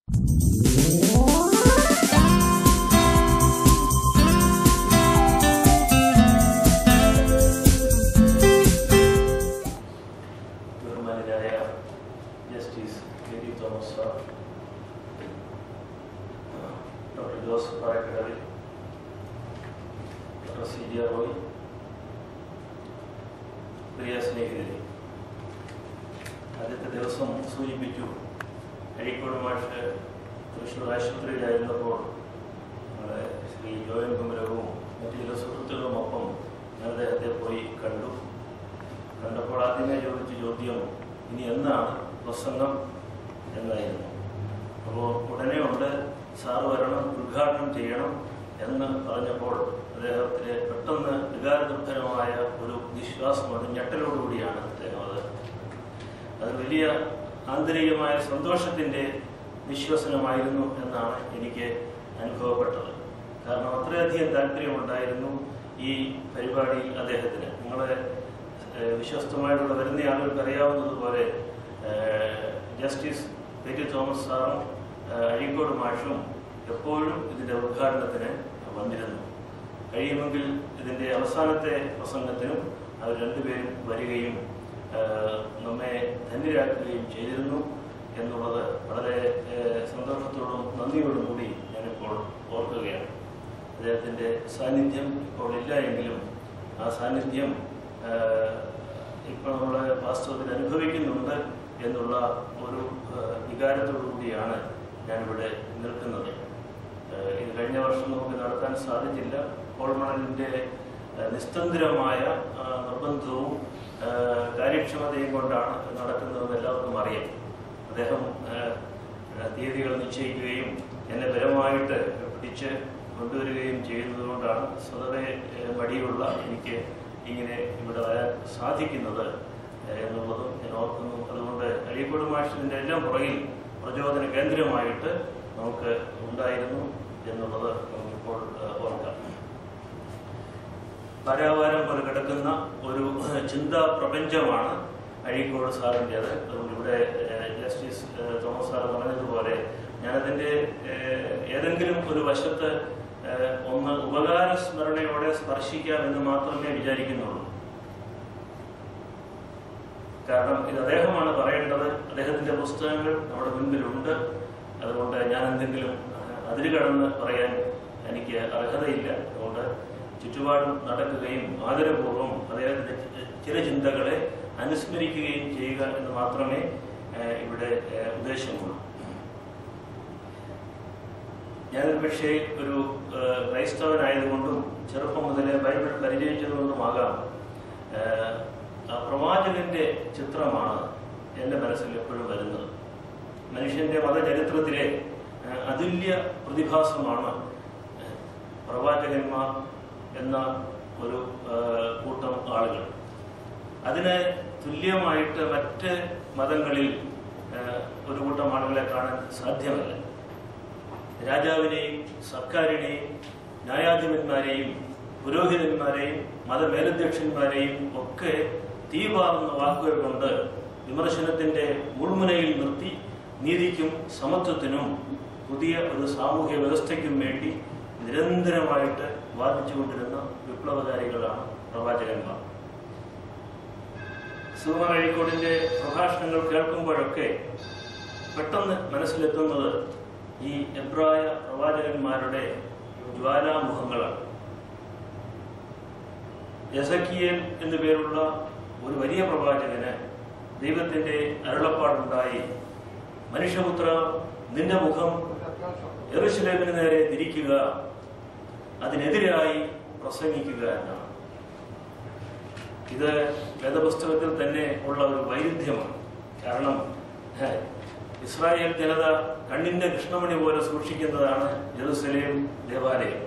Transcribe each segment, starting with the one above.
ബഹുമാനായ justice K D Thomas sir doctor Joseph Parakkadavil doctor C G Roy പ്രിയ സ്നേഹിതരെ ആദ്യത്തെ ദിവസം സൂചിപ്പിച്ചു അഴീക്കോട് മാഷ് തൃശ്ശൂർ ആശുപത്രിയിലായിരുന്നപ്പോൾ നമ്മുടെ ശ്രീ ജോയൻ കുമരവും മറ്റു ചില സുഹൃത്തുക്കളുമൊപ്പം ഞാൻ അദ്ദേഹത്തെ പോയി കണ്ടു കണ്ടപ്പോൾ ആദ്യമേ ചോദിച്ച ചോദ്യം ഇനി എന്നാണ് പ്രസംഗം എന്നായിരുന്നു അപ്പോൾ ഉടനെ ഉണ്ട് സാറ് വരണം ഉദ്ഘാടനം ചെയ്യണം എന്ന് പറഞ്ഞപ്പോൾ അദ്ദേഹത്തിന് പെട്ടെന്ന് വികാരദുർഭരമായ ഒരു വിശ്വാസം അത് ഞെട്ടലോടുകൂടിയാണ് അദ്ദേഹം അത് അത് വലിയ ആന്തരികമായ സന്തോഷത്തിൻ്റെ വിശ്വസനമായിരുന്നു എന്നാണ് എനിക്ക് അനുഭവപ്പെട്ടത് കാരണം അത്രയധികം താല്പര്യമുണ്ടായിരുന്നു ഈ പരിപാടിയിൽ അദ്ദേഹത്തിന് നിങ്ങളെ ഏഹ്, വിശ്വസ്തമായിട്ടുള്ള വരുന്ന ആളുകൾക്ക് അറിയാവുന്നതുപോലെ ഏഹ്, ജസ്റ്റിസ് പി ടി തോമസ് സാറും ഏഹ്, അഴീക്കോട് മാഷും എപ്പോഴും ഇതിൻ്റെ ഉദ്ഘാടനത്തിന് വന്നിരുന്നു കഴിയുമെങ്കിൽ ഇതിൻ്റെ അവസാനത്തെ പ്രസംഗത്തിനും അവർ രണ്ടുപേരും വരികയും ഏഹ്, നമ്മെ ധന്യരാക്കുകയും ചെയ്തിരുന്നു എന്നുള്ളത് വളരെ ഏഹ്, സന്തോഷത്തോടും നന്ദിയോടും കൂടി ഞാനിപ്പോൾ ഓർക്കുകയാണ് അദ്ദേഹത്തിൻ്റെ സാന്നിധ്യം ഇപ്പോൾ ഇല്ല എങ്കിലും ആ സാന്നിധ്യം ഏഹ്, ഇപ്പോൾ നമ്മൾ വാസ്തവത്തിൽ അനുഭവിക്കുന്നുണ്ട് എന്നുള്ള ഒരു ഏഹ്, വികാരത്തോടു കൂടിയാണ് ഞാനിവിടെ നിൽക്കുന്നത് ഏഹ്, ഇത് കഴിഞ്ഞ വർഷം നമുക്ക് നടത്താൻ സാധിച്ചില്ല കോൾമണലിൻ്റെ ഏഹ്, നിസ്തന്ത്രമായ ആ, നിർബന്ധവും ഏഹ്, കാര്യക്ഷമതയും കൊണ്ടാണ് ഇത് നടക്കുന്നതെന്ന് എല്ലാവർക്കും അറിയാം അദ്ദേഹം ഏഹ്, ഏഹ്, തീയതികൾ നിശ്ചയിക്കുകയും എന്നെ ബലമായിട്ട് പിടിച്ച് കൊണ്ടുവരികയും ചെയ്യുന്നതുകൊണ്ടാണ് സ്വതവേ ഏഹ്, മടിയുള്ള എനിക്ക് ഇങ്ങനെ ഇവിടെ വരാൻ സാധിക്കുന്നത് ഏഹ്, എന്നുള്ളതും ഞാൻ ഓർക്കുന്നു അതുകൊണ്ട് അഴീക്കോട് മാഷിൻ്റെ എല്ലാം പുറകിൽ പ്രചോദന കേന്ദ്രമായിട്ട് നമുക്ക് ഉണ്ടായിരുന്നു എന്നുള്ളത് നമുക്കിപ്പോൾ ഏഹ്, ഓർക്കാം പരാവാരം പോലെ കിടക്കുന്ന ഒരു ചിന്താ പ്രപഞ്ചമാണ് അഴീക്കോട് സാറിൻ്റേത് അതുകൊണ്ട് ഇവിടെ ഏഹ്, ജസ്റ്റിസ് ഏഹ്, തോമസ് സാർ പറഞ്ഞതുപോലെ ഞാനതിൻ്റെ ഏഹ്, ഏതെങ്കിലും ഒരു വശത്ത് ഏഹ്, ഒന്ന് ഉപകാര സ്മരണയോടെ സ്പർശിക്കാം എന്ന് മാത്രമേ വിചാരിക്കുന്നുള്ളൂ കാരണം ഇത് അദ്ദേഹമാണ് പറയേണ്ടത് അദ്ദേഹത്തിന്റെ പുസ്തകങ്ങൾ നമ്മുടെ മുൻപിലുണ്ട് അതുകൊണ്ട് ഞാൻ എന്തെങ്കിലും ഏഹ്, അതിര് കടന്ന് പറയാൻ എനിക്ക് അർഹതയില്ല അതുകൊണ്ട് ചുറ്റുപാടും നടക്കുകയും ആദരപൂർവ്വം അദ്ദേഹത്തിന്റെ ചി- ചില ചിന്തകളെ അനുസ്മരിക്കുകയും ചെയ്യുക എന്ന് മാത്രമേ ഏഹ്, ഇവിടെ ഏഹ്, ഉദ്ദേശമുള്ളൂ ഞാനൊരു പക്ഷേ ഒരു ഏഹ്, ക്രൈസ്തവനായതുകൊണ്ടും ചെറുപ്പം മുതലേ ബൈബിൾ പരിചയിച്ചതുകൊണ്ടുമാകാം ഏഹ്, ആ പ്രവാചകന്റെ ചിത്രമാണ് എൻ്റെ മനസ്സിൽ എപ്പോഴും വരുന്നത് മനുഷ്യന്റെ മതചരിത്രത്തിലെ ഏഹ്, അതുല്യ പ്രതിഭാസമാണ് ഏഹ്, പ്രവാചകന്മാർ എന്ന ഒരു ഏഹ്, കൂട്ടം ആളുകൾ അതിന് തുല്യമായിട്ട് മറ്റ് മതങ്ങളിൽ ഏഹ്, ഒരു കൂട്ടം ആളുകളെ കാണാൻ സാധ്യമല്ല രാജാവിനെയും സർക്കാരിനെയും ന്യായാധിപന്മാരെയും പുരോഹിതന്മാരെയും മതമേലധ്യക്ഷന്മാരെയും ഒക്കെ തീപാറുന്ന വാക്കുകൾ കൊണ്ട് വിമർശനത്തിന്റെ മുൾമുനയിൽ നിർത്തി നീതിക്കും സമത്വത്തിനും പുതിയ ഒരു സാമൂഹ്യ വ്യവസ്ഥയ്ക്കും വേണ്ടി നിരന്തരമായിട്ട് വാദിച്ചുകൊണ്ടിരുന്ന വിപ്ലവകാരികളാണ് പ്രവാചകന്മാർ സുകുമാർ അഴീക്കോടിന്റെ പ്രഭാഷണങ്ങൾ കേൾക്കുമ്പോഴൊക്കെ പെട്ടെന്ന് മനസ്സിലെത്തുന്നത് ഈ എബ്രായ പ്രവാചകന്മാരുടെ ജ്വാലാമുഖങ്ങളാണ് യസക്കിയേൽ എന്നു പേരുള്ള ഒരു വലിയ പ്രവാചകന് ദൈവത്തിന്റെ അരുളപ്പാടുണ്ടായി മനുഷ്യപുത്ര നിന്റെ മുഖം എറുശലേമിന് നേരെ തിരിക്കുക അതിനെതിരായി പ്രസംഗിക്കുക എന്നാണ് ഇത് വേദപുസ്തകത്തിൽ തന്നെ ഉള്ള ഒരു വൈരുദ്ധ്യമാണ് കാരണം ഹേ, ഇസ്രായേൽ ജനത കണ്ണിന്റെ കൃഷ്ണമണി പോലെ സൂക്ഷിക്കുന്നതാണ് ജെറുസലേം ദേവാലയം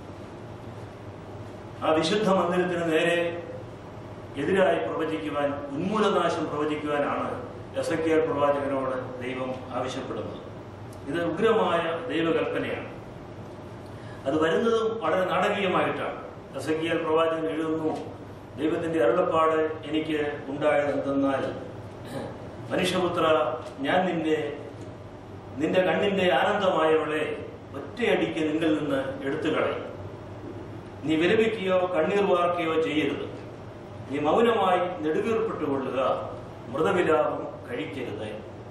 ആ വിശുദ്ധ മന്ദിരത്തിന് നേരെ എതിരായി പ്രവചിക്കുവാൻ ഉന്മൂലനാശം പ്രവചിക്കുവാനാണ് എസക്കിയൽ പ്രവാചകനോട് ദൈവം ആവശ്യപ്പെടുന്നത് ഇത് ഉഗ്രമായ ദൈവകൽപ്പനയാണ് അത് വരുന്നതും വളരെ നാടകീയമായിട്ടാണ് എസക്കിയൽ പ്രവാചകൻ എഴുതുന്നു ദൈവത്തിന്റെ അരുളപ്പാട് എനിക്ക് ഉണ്ടായത് എന്തെന്നാൽ മനുഷ്യപുത്ര ഞാൻ നിന്നെ നിന്റെ കണ്ണിന്റെ ആനന്ദമായവളെ ഒറ്റയടിക്ക് നിന്നിൽ നിന്ന് എടുത്തു കളയും നീ വിലപിക്കുകയോ കണ്ണീർ വാർക്കുകയോ ചെയ്യരുത് നീ മൗനമായി നെടുവീർപ്പെട്ടുകൊള്ളുക മൃതവിലാപം കഴിക്കരുത്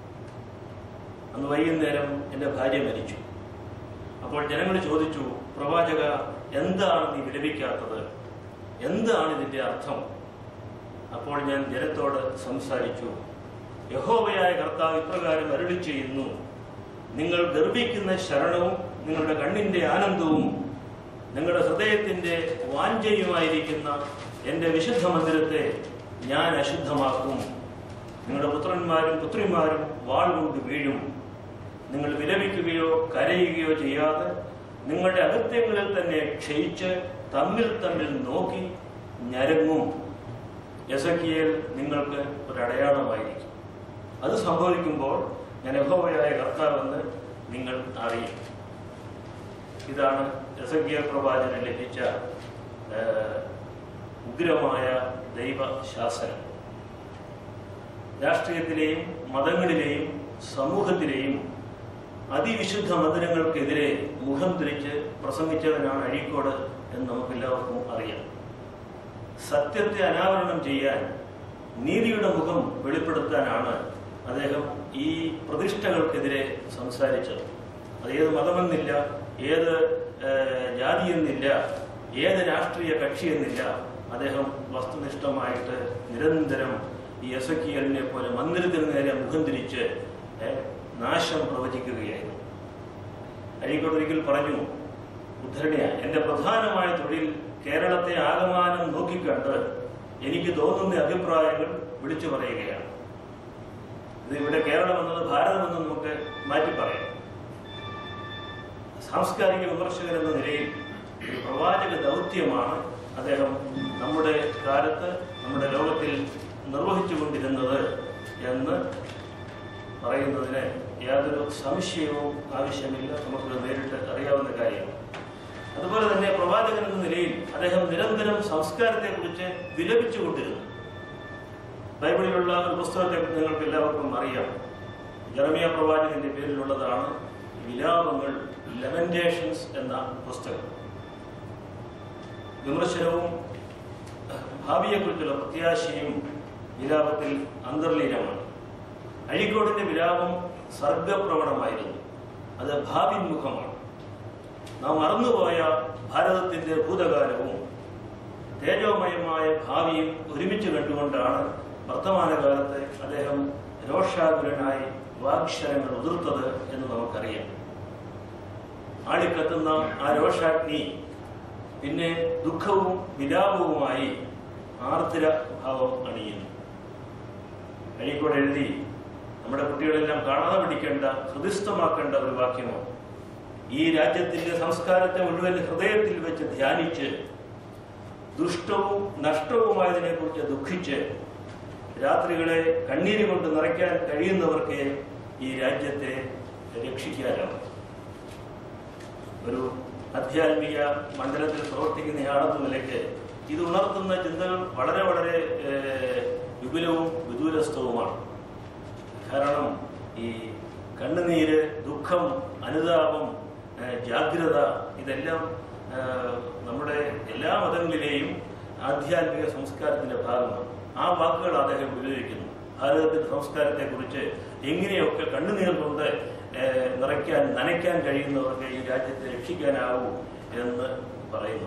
അന്ന് വൈകുന്നേരം എൻ്റെ ഭാര്യ മരിച്ചു അപ്പോൾ ജനങ്ങൾ ചോദിച്ചു പ്രവാചക എന്താണ് നീ വിലപിക്കാത്തത് എന്താണ് ഇതിന്റെ അർത്ഥം അപ്പോൾ ഞാൻ ജനത്തോട് സംസാരിച്ചു യഹോവയായ കർത്താവ് ഇപ്രകാരം അരുളി ചെയ്യുന്നു നിങ്ങൾ ഗർഭിക്കുന്ന ശരണവും നിങ്ങളുടെ കണ്ണിന്റെ ആനന്ദവും നിങ്ങളുടെ ഹൃദയത്തിന്റെ വാഞ്ചയുമായിരിക്കുന്ന എൻ്റെ വിശുദ്ധ മന്ദിരത്തെ ഞാൻ അശുദ്ധമാക്കും നിങ്ങളുടെ പുത്രന്മാരും പുത്രിമാരും വാൾ കൊണ്ട് വീഴും നിങ്ങൾ വിലപിക്കുകയോ കരയുകയോ ചെയ്യാതെ നിങ്ങളുടെ അകത്യങ്ങളിൽ തന്നെ ക്ഷയിച്ച് തമ്മിൽ തമ്മിൽ നോക്കി ഞരങ്ങും യസക്കിയേൽ നിങ്ങൾക്ക് ഒരു അടയാളമായിരിക്കും അത് സംഭവിക്കുമ്പോൾ ഞാൻ യഹോവയായ കർത്താവെന്ന് നിങ്ങൾ അറിയും ഇതാണ് യസക്കിയേൽ പ്രവാചകന് ലഭിച്ച ആ, ഉഗ്രമായ ദൈവശാസനം രാഷ്ട്രീയത്തിലെയും മതങ്ങളിലെയും സമൂഹത്തിലെയും അതിവിശുദ്ധ മന്ദിരങ്ങൾക്കെതിരെ മുഖം തിരിച്ച് പ്രസംഗിച്ചവനാണ് അഴീക്കോട് എന്ന് നമുക്കെല്ലാവർക്കും അറിയാം സത്യത്തെ അനാവരണം ചെയ്യാൻ നീതിയുടെ മുഖം വെളിപ്പെടുത്താനാണ് അദ്ദേഹം ഈ പ്രതിഷ്ഠകൾക്കെതിരെ സംസാരിച്ചത് അത് ഏത് മതമെന്നില്ല ഏത് ഏഹ്, ജാതിയെന്നില്ല ഏത് രാഷ്ട്രീയ കക്ഷിയെന്നില്ല അദ്ദേഹം വസ്തുനിഷ്ഠമായിട്ട് നിരന്തരം ഈ എസക്കിയലിനെ പോലെ മന്ദിരത്തിന് നേരെ മുഖം തിരിച്ച് ഏഹ്, നാശം പ്രവചിക്കുകയായിരുന്നു അഴീക്കോട് ഒരിക്കൽ പറഞ്ഞു ഉദ്ധരണിയ എന്റെ പ്രധാനമായ തൊഴിൽ കേരളത്തെ ആകമാനം നോക്കിക്കണ്ട് എനിക്ക് തോന്നുന്ന അഭിപ്രായങ്ങൾ വിളിച്ചു പറയുകയാണ് ഇത് ഇവിടെ കേരളം എന്നത് ഭാരതം എന്ന് നമുക്ക് മാറ്റി പറയാം സാംസ്കാരിക വിമർശകൻ എന്ന നിലയിൽ ഒരു പ്രവാചക ദൗത്യമാണ് അദ്ദേഹം നമ്മുടെ കാലത്ത് നമ്മുടെ ലോകത്തിൽ നിർവഹിച്ചുകൊണ്ടിരുന്നത് എന്ന് പറയുന്നതിന് യാതൊരു സംശയവും ആവശ്യമില്ല നമുക്ക് നേരിട്ട് അറിയാവുന്ന കാര്യമാണ് അതുപോലെ തന്നെ പ്രവാചകൻ എന്ന നിലയിൽ അദ്ദേഹം നിരന്തരം സംസ്കാരത്തെക്കുറിച്ച് വിലപിച്ചുകൊണ്ടിരുന്നു ബൈബിളിലുള്ള ഒരു പുസ്തകത്തെ നിങ്ങൾക്ക് എല്ലാവർക്കും അറിയാം ജർമിയ പ്രവാചകന്റെ പേരിലുള്ളതാണ് വിലാപങ്ങൾ ലെമന്റേഷൻസ് എന്ന പുസ്തകം വിമർശനവും ഭാവിയെക്കുറിച്ചുള്ള പ്രത്യാശയും വിലാപത്തിൽ അന്തർലീനമാണ് അഴീക്കോടിന്റെ വിലാപം സർഗപ്രവണമായിരുന്നു അത് ഭാവിന്മുഖമാണ് നാം മറന്നുപോയ ഭാരതത്തിന്റെ ഭൂതകാലവും തേജോമയമായ ഭാവിയും ഒരുമിച്ച് കണ്ടുകൊണ്ടാണ് വർത്തമാനകാലത്ത് അദ്ദേഹം രോഷാകുലനായി വാക്ഷരങ്ങൾ ഉതിർത്തത് എന്ന് നമുക്കറിയാം ആളിക്കത്തുന്ന ആ രോഷാഗ്നി പിന്നെ ദുഃഖവും വിലാപവുമായി ആർദ്ര ഭാവം അണിയുന്നു അഴീക്കോട് എഴുതി നമ്മുടെ കുട്ടികളെല്ലാം കാണാതെ പിടിക്കേണ്ട ഹൃദയസ്ഥമാക്കേണ്ട ഒരു വാക്യമാണ് ഈ രാജ്യത്തിന്റെ സംസ്കാരത്തെ മുഴുവൻ ഹൃദയത്തിൽ വെച്ച് ധ്യാനിച്ച് ദുഷ്ടവും നഷ്ടവുമായതിനെ കുറിച്ച് ദുഃഖിച്ച് രാത്രികളെ കണ്ണീര് കൊണ്ട് നിറയ്ക്കാൻ കഴിയുന്നവർക്ക് ഈ രാജ്യത്തെ രക്ഷിക്കാനാവും ഒരു ആധ്യാത്മിക മണ്ഡലത്തിൽ പ്രവർത്തിക്കുന്നയാളെന്ന നിലയ്ക്ക് ഇത് ഉണർത്തുന്ന ചിന്തകൾ വളരെ വളരെ ഏഹ്, വിപുലവും വിദൂരസ്ഥവുമാണ് കാരണം ഈ കണ്ണുനീര് ദുഃഖം അനുതാപം ഏഹ്, ജാഗ്രത ഇതെല്ലാം ഏഹ്, നമ്മുടെ എല്ലാ മതങ്ങളിലെയും ആധ്യാത്മിക സംസ്കാരത്തിന്റെ ഭാഗമാണ് ആ വാക്കുകൾ അദ്ദേഹം ഉപയോഗിക്കുന്നു ഭാരതത്തിന്റെ സംസ്കാരത്തെക്കുറിച്ച് എങ്ങനെയൊക്കെ കണ്ണുനീർ കൊണ്ട് ഏഹ്, നിറയ്ക്കാൻ നനയ്ക്കാൻ കഴിയുന്നവർക്ക് ഈ രാജ്യത്തെ രക്ഷിക്കാനാവൂ എന്ന് പറയുന്നു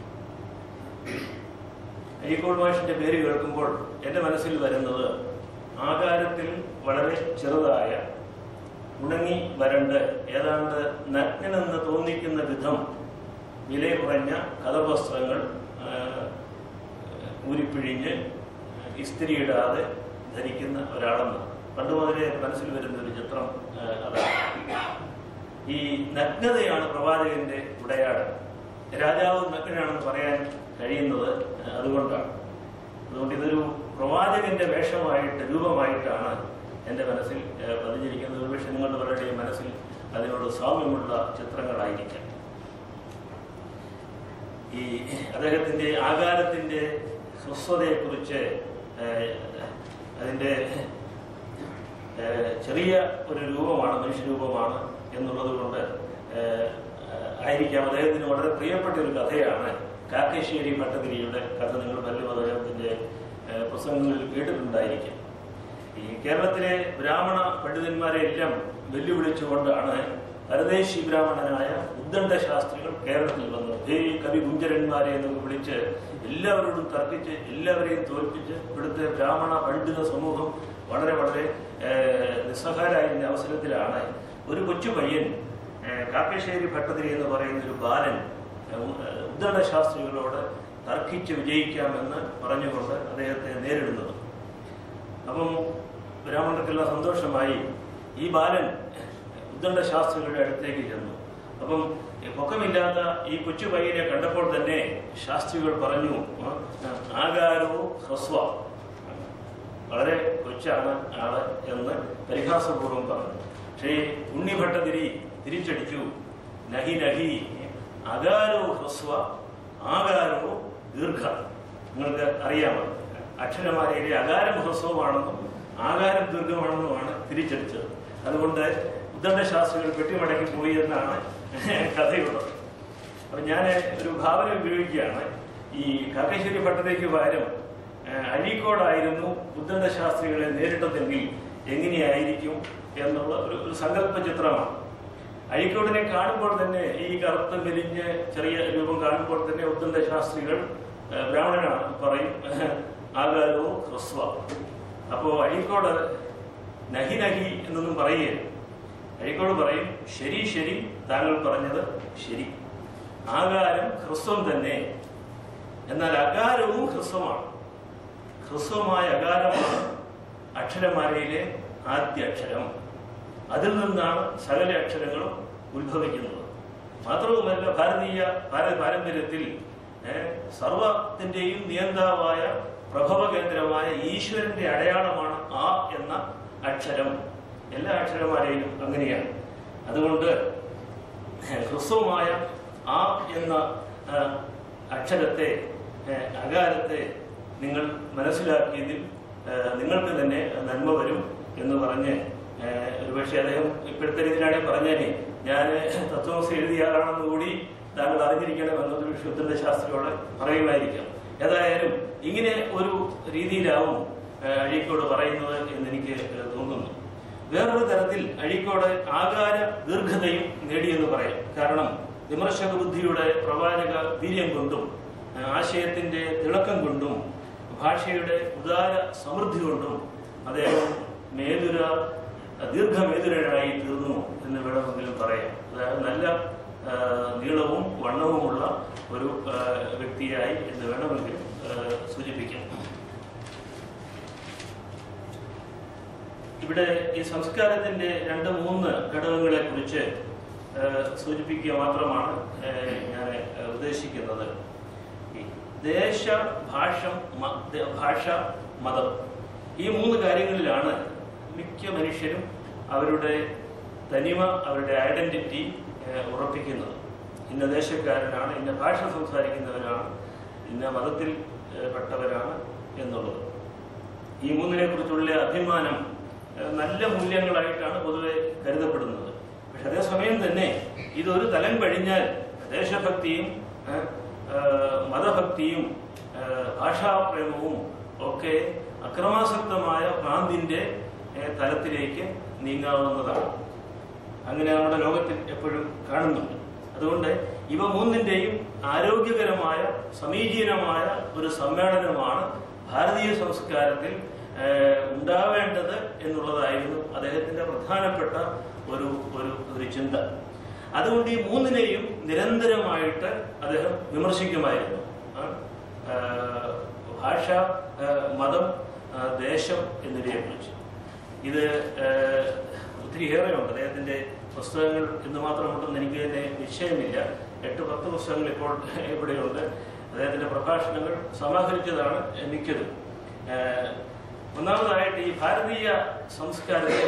അഴീക്കോട് മാഷിന്റെ പേര് കേൾക്കുമ്പോൾ എന്റെ മനസ്സിൽ വരുന്നത് ആകാരത്തിൽ വളരെ ചെറുതായ ഉണങ്ങി വരണ്ട് ഏതാണ്ട് നഗ്നനെന്ന് തോന്നിക്കുന്ന വിധം വില കുറഞ്ഞ കഥവസ്ത്രങ്ങൾ ആ, ഊരിപ്പിഴിഞ്ഞ് ഇസ്തിരിയിടാതെ ധരിക്കുന്ന ഒരാളെന്ന് പണ്ട് മുതലേ മനസ്സിൽ വരുന്ന ഒരു ചിത്രം ആ, അതാണ് ഈ നഗ്നതയാണ് പ്രവാചകന്റെ ഉടയാട് രാജാവ് നഗ്നനാണെന്ന് പറയാൻ കഴിയുന്നത് അതുകൊണ്ടാണ് അതുകൊണ്ട് ഇതൊരു പ്രവാചകന്റെ വേഷമായിട്ട് രൂപമായിട്ടാണ് എൻ്റെ മനസ്സിൽ ഏഹ്, പതിഞ്ഞിരിക്കുന്നത് ഒരുപക്ഷെ നിങ്ങളുടെ പലരുടെയും മനസ്സിൽ അതിനോട് സാമ്യമുള്ള ചിത്രങ്ങളായിരിക്കാം ഈ അദ്ദേഹത്തിന്റെ ആകാരത്തിന്റെ സ്വസ്ഥതയെക്കുറിച്ച് ഏഹ്, അതിന്റെ ഏഹ്, ചെറിയ ഒരു രൂപമാണ് മനുഷ്യരൂപമാണ് എന്നുള്ളത് കൊണ്ട് ഏഹ്, ആയിരിക്കാം അദ്ദേഹത്തിന് വളരെ പ്രിയപ്പെട്ട ഒരു കഥയാണ് കാക്കശ്ശേരി ഭട്ടതിരിയുടെ കഥ നിങ്ങൾ പലരും അദ്ദേഹത്തിന്റെ ഏഹ്, പ്രസംഗങ്ങളിൽ കേട്ടിട്ടുണ്ടായിരിക്കും ഈ കേരളത്തിലെ ബ്രാഹ്മണ പണ്ഡിതന്മാരെ എല്ലാം വെല്ലുവിളിച്ചുകൊണ്ടാണ് പരദേശി ബ്രാഹ്മണനായ ഉദ്ദണ്ഡ ശാസ്ത്രികൾ കേരളത്തിൽ വന്നത് ഹേ കവി ഗുഞ്ചരന്മാരെ എന്നൊക്കെ വിളിച്ച് എല്ലാവരോടും തർക്കിച്ച് എല്ലാവരെയും തോൽപ്പിച്ച് ഇവിടുത്തെ ബ്രാഹ്മണ പണ്ഡിത സമൂഹം വളരെ വളരെ ഏഹ്, നിസ്സഹായരായിരുന്ന അവസരത്തിലാണ് ഒരു കൊച്ചു പയ്യൻ ഏഹ്, കാക്കശ്ശേരി ഭട്ടതിരി എന്ന് പറയുന്ന ഒരു ബാലൻ ഏഹ്, ഉദ്ദണ്ഡ ശാസ്ത്രികളോട് തർക്കിച്ച് വിജയിക്കാമെന്ന് പറഞ്ഞുകൊണ്ട് അദ്ദേഹത്തെ നേരിടുന്നത് അപ്പം ബ്രാഹ്മണർക്കെല്ലാം സന്തോഷമായി ഈ ബാലൻ ഉദ്ദണ്ഡ ശാസ്ത്രികളുടെ അടുത്തേക്ക് ചെന്നു അപ്പം ഈ പൊക്കമില്ലാത്ത ഈ കൊച്ചു പയ്യനെ കണ്ടപ്പോൾ തന്നെ ശാസ്ത്രികൾ പറഞ്ഞു ആ, ആകാരോ ഹ്രസ്വ വളരെ കൊച്ചാണ് ആള് എന്ന് പരിഹാസപൂർവ്വം പറഞ്ഞു പക്ഷേ ഉണ്ണിഭട്ടതിരി തിരിച്ചടിച്ചു നഹി നഹി അകാരോ ഹ്രസ്വ ആകാരോ ദീർഘ നിങ്ങൾക്ക് അറിയാമോ അക്ഷരമാലയിലെ അകാരം ഹ്രസ്വമാണെന്നും ആകാരം ദീർഘമാണെന്നുമാണ് തിരിച്ചടിച്ചത് അതുകൊണ്ട് ഉദ്ദണ്ഡ ശാസ്ത്രികൾ പെട്ടിമടക്കി പോയി എന്നാണ് കഥയുള്ളത് അപ്പൊ ഞാൻ ഒരു ഭാവന ഉപയോഗിക്കുകയാണ് ഈ കാക്കശ്ശേരി ഭട്ടതിരിക്ക് പകരം ഏഹ്, അഴീക്കോടായിരുന്നു ഉദ്ദണ്ഡ ശാസ്ത്രികളെ നേരിട്ടതെങ്കിൽ എങ്ങനെയായിരിക്കും എന്നുള്ള ഒരു ഒരു സങ്കല്പ ചിത്രമാണ് അഴീക്കോടിനെ കാണുമ്പോൾ തന്നെ ഈ കറുത്ത മെലിഞ്ഞ് ചെറിയ രൂപം കാണുമ്പോൾ തന്നെ ഉദ്ദണ്ഡ ശാസ്ത്രികൾ ഏഹ്, ബ്രാഹ്മണനാണ് പറയും ആകാരോ ഹ്രസ്വ അപ്പോ അഴീക്കോട് നഹി നഹി എന്നൊന്നും പറയുകയില്ല അഴീക്കോട് പറയും ശരി ശരി താങ്കൾ പറഞ്ഞത് ശരി ആകാരം ഹ്രസ്വം തന്നെ എന്നാൽ അകാരവും ഹ്രസ്വമാണ് ഹ്രസ്വമായ അകാരമാണ് അക്ഷരമാലയിലെ ആദ്യ അക്ഷരം അതിൽ നിന്നാണ് സകല അക്ഷരങ്ങളും ഉത്ഭവിക്കുന്നത് മാത്രവുമല്ല ഭാരതീയ ഭാരത പാരമ്പര്യത്തിൽ ഏഹ്, സർവത്തിന്റെയും നിയന്താവായ പ്രഭവ കേന്ദ്രമായ ഈശ്വരന്റെ അടയാളമാണ് ആ എന്ന അക്ഷരം എല്ലാ അക്ഷരമാലയിലും അങ്ങനെയാണ് അതുകൊണ്ട് ഹ്രസ്വമായ ആ എന്ന ആ, അക്ഷരത്തെ ഏ, അകാരത്തെ നിങ്ങൾ മനസ്സിലാക്കിയതിൽ ഏ, നിങ്ങൾക്ക് തന്നെ നന്മ വരും എന്ന് പറഞ്ഞ് ഏ, ഒരുപക്ഷെ അദ്ദേഹം ഇപ്പോഴത്തെ രീതിയിലാണെങ്കിൽ പറഞ്ഞേനെ ഞാൻ തത്വമസി എഴുതിയ ആളാണെന്ന് കൂടി താങ്കൾ അറിഞ്ഞിരിക്കണം എന്നൊരു വിശുദ്ധന്റെ ശാസ്ത്രിയോട് പറയുമായിരിക്കാം ഏതായാലും ഇങ്ങനെ ഒരു രീതിയിലാവും ഏ, അഴീക്കോട് പറയുന്നത് എന്ന് എനിക്ക് തോന്നുന്നു വേറൊരു തരത്തിൽ അഴീക്കോട് ആകാര ദീർഘതയും നേടിയെന്ന് പറയാം കാരണം വിമർശക ബുദ്ധിയുടെ പ്രവാചക വീര്യം കൊണ്ടും ആ, ആശയത്തിന്റെ തിളക്കം കൊണ്ടും ഭാഷയുടെ ഉദാര സമൃദ്ധി കൊണ്ടും അദ്ദേഹം മേതുര ദീർഘമേതുരനായി തീർന്നു എന്ന് വേണമെങ്കിലും പറയാം അതായത് നല്ല ആ, നീളവും വണ്ണവുമുള്ള ഒരു ആ, വ്യക്തിയായി എന്ന് വേണമെങ്കിൽ ആ, സൂചിപ്പിക്കാം ഇവിടെ ഈ സംസ്കാരത്തിന്റെ രണ്ട് മൂന്ന് ഘടകങ്ങളെ കുറിച്ച് സൂചിപ്പിക്കുക മാത്രമാണ് ഏഹ്, ഞാൻ ഏഹ്, ഉദ്ദേശിക്കുന്നത് ഈ ദേശ ഭാഷ മ- ദ- ഭാഷ മതം ഈ മൂന്ന് കാര്യങ്ങളിലാണ് മിക്ക മനുഷ്യരും അവരുടെ തനിമ അവരുടെ ഐഡന്റിറ്റി ഉറപ്പിക്കുന്നത് ഇന്ന ദേശക്കാരനാണ് ഇന്ന ഭാഷ സംസാരിക്കുന്നവരാണ് ഇന്ന മതത്തിൽ ഏഹ്, പെട്ടവരാണ് എന്നുള്ളത് ഈ മൂന്നിനെ കുറിച്ചുള്ള അഭിമാനം ഏഹ്, നല്ല മൂല്യങ്ങളായിട്ടാണ് പൊതുവെ കരുതപ്പെടുന്നത് പക്ഷെ അതേസമയം തന്നെ ഇതൊരു തലം കഴിഞ്ഞാൽ ദേശഭക്തിയും ഏഹ്, ഏഹ്, മതഭക്തിയും ഏഹ്, ഭാഷാപ്രേമവും ഒക്കെ അക്രമാസക്തമായ ഭ്രാന്തിന്റെ ഏഹ്, തലത്തിലേക്ക് നീങ്ങാവുന്നതാണ് അങ്ങനെ നമ്മുടെ ലോകത്തിൽ എപ്പോഴും കാണുന്നുണ്ട് അതുകൊണ്ട് ഇവ മൂന്നിന്റെയും ആരോഗ്യകരമായ സമീചീനമായ ഒരു സമ്മേളനമാണ് ഭാരതീയ സംസ്കാരത്തിൽ ഏഹ്, ഉണ്ടാവേണ്ടത് എന്നുള്ളതായിരുന്നു അദ്ദേഹത്തിന്റെ പ്രധാനപ്പെട്ട ഒരു ഒരു ഒരു ചിന്ത അതുകൊണ്ട് ഈ മൂന്നിനെയും നിരന്തരമായിട്ട് അദ്ദേഹം വിമർശിക്കുമായിരുന്നു ആ, ഏഹ്, ഭാഷ ഏഹ്, മതം ആ, ദേശം എന്നിവയെ കുറിച്ച് ഇത് ഏഹ്, ഒത്തിരിയേറെ ഉണ്ട് അദ്ദേഹത്തിന്റെ പുസ്തകങ്ങൾ എന്ന് മാത്രമുണ്ടെന്ന് എനിക്ക് തന്നെ നിശ്ചയമില്ല എട്ട് പത്ത് പുസ്തകങ്ങൾ ഇപ്പോൾ ഇവിടെയുണ്ട് അദ്ദേഹത്തിന്റെ പ്രഭാഷണങ്ങൾ സമാഹരിച്ചതാണ് മിക്കതും ഏഹ്, ഒന്നാമതായിട്ട് ഈ ഭാരതീയ സംസ്കാരത്തെ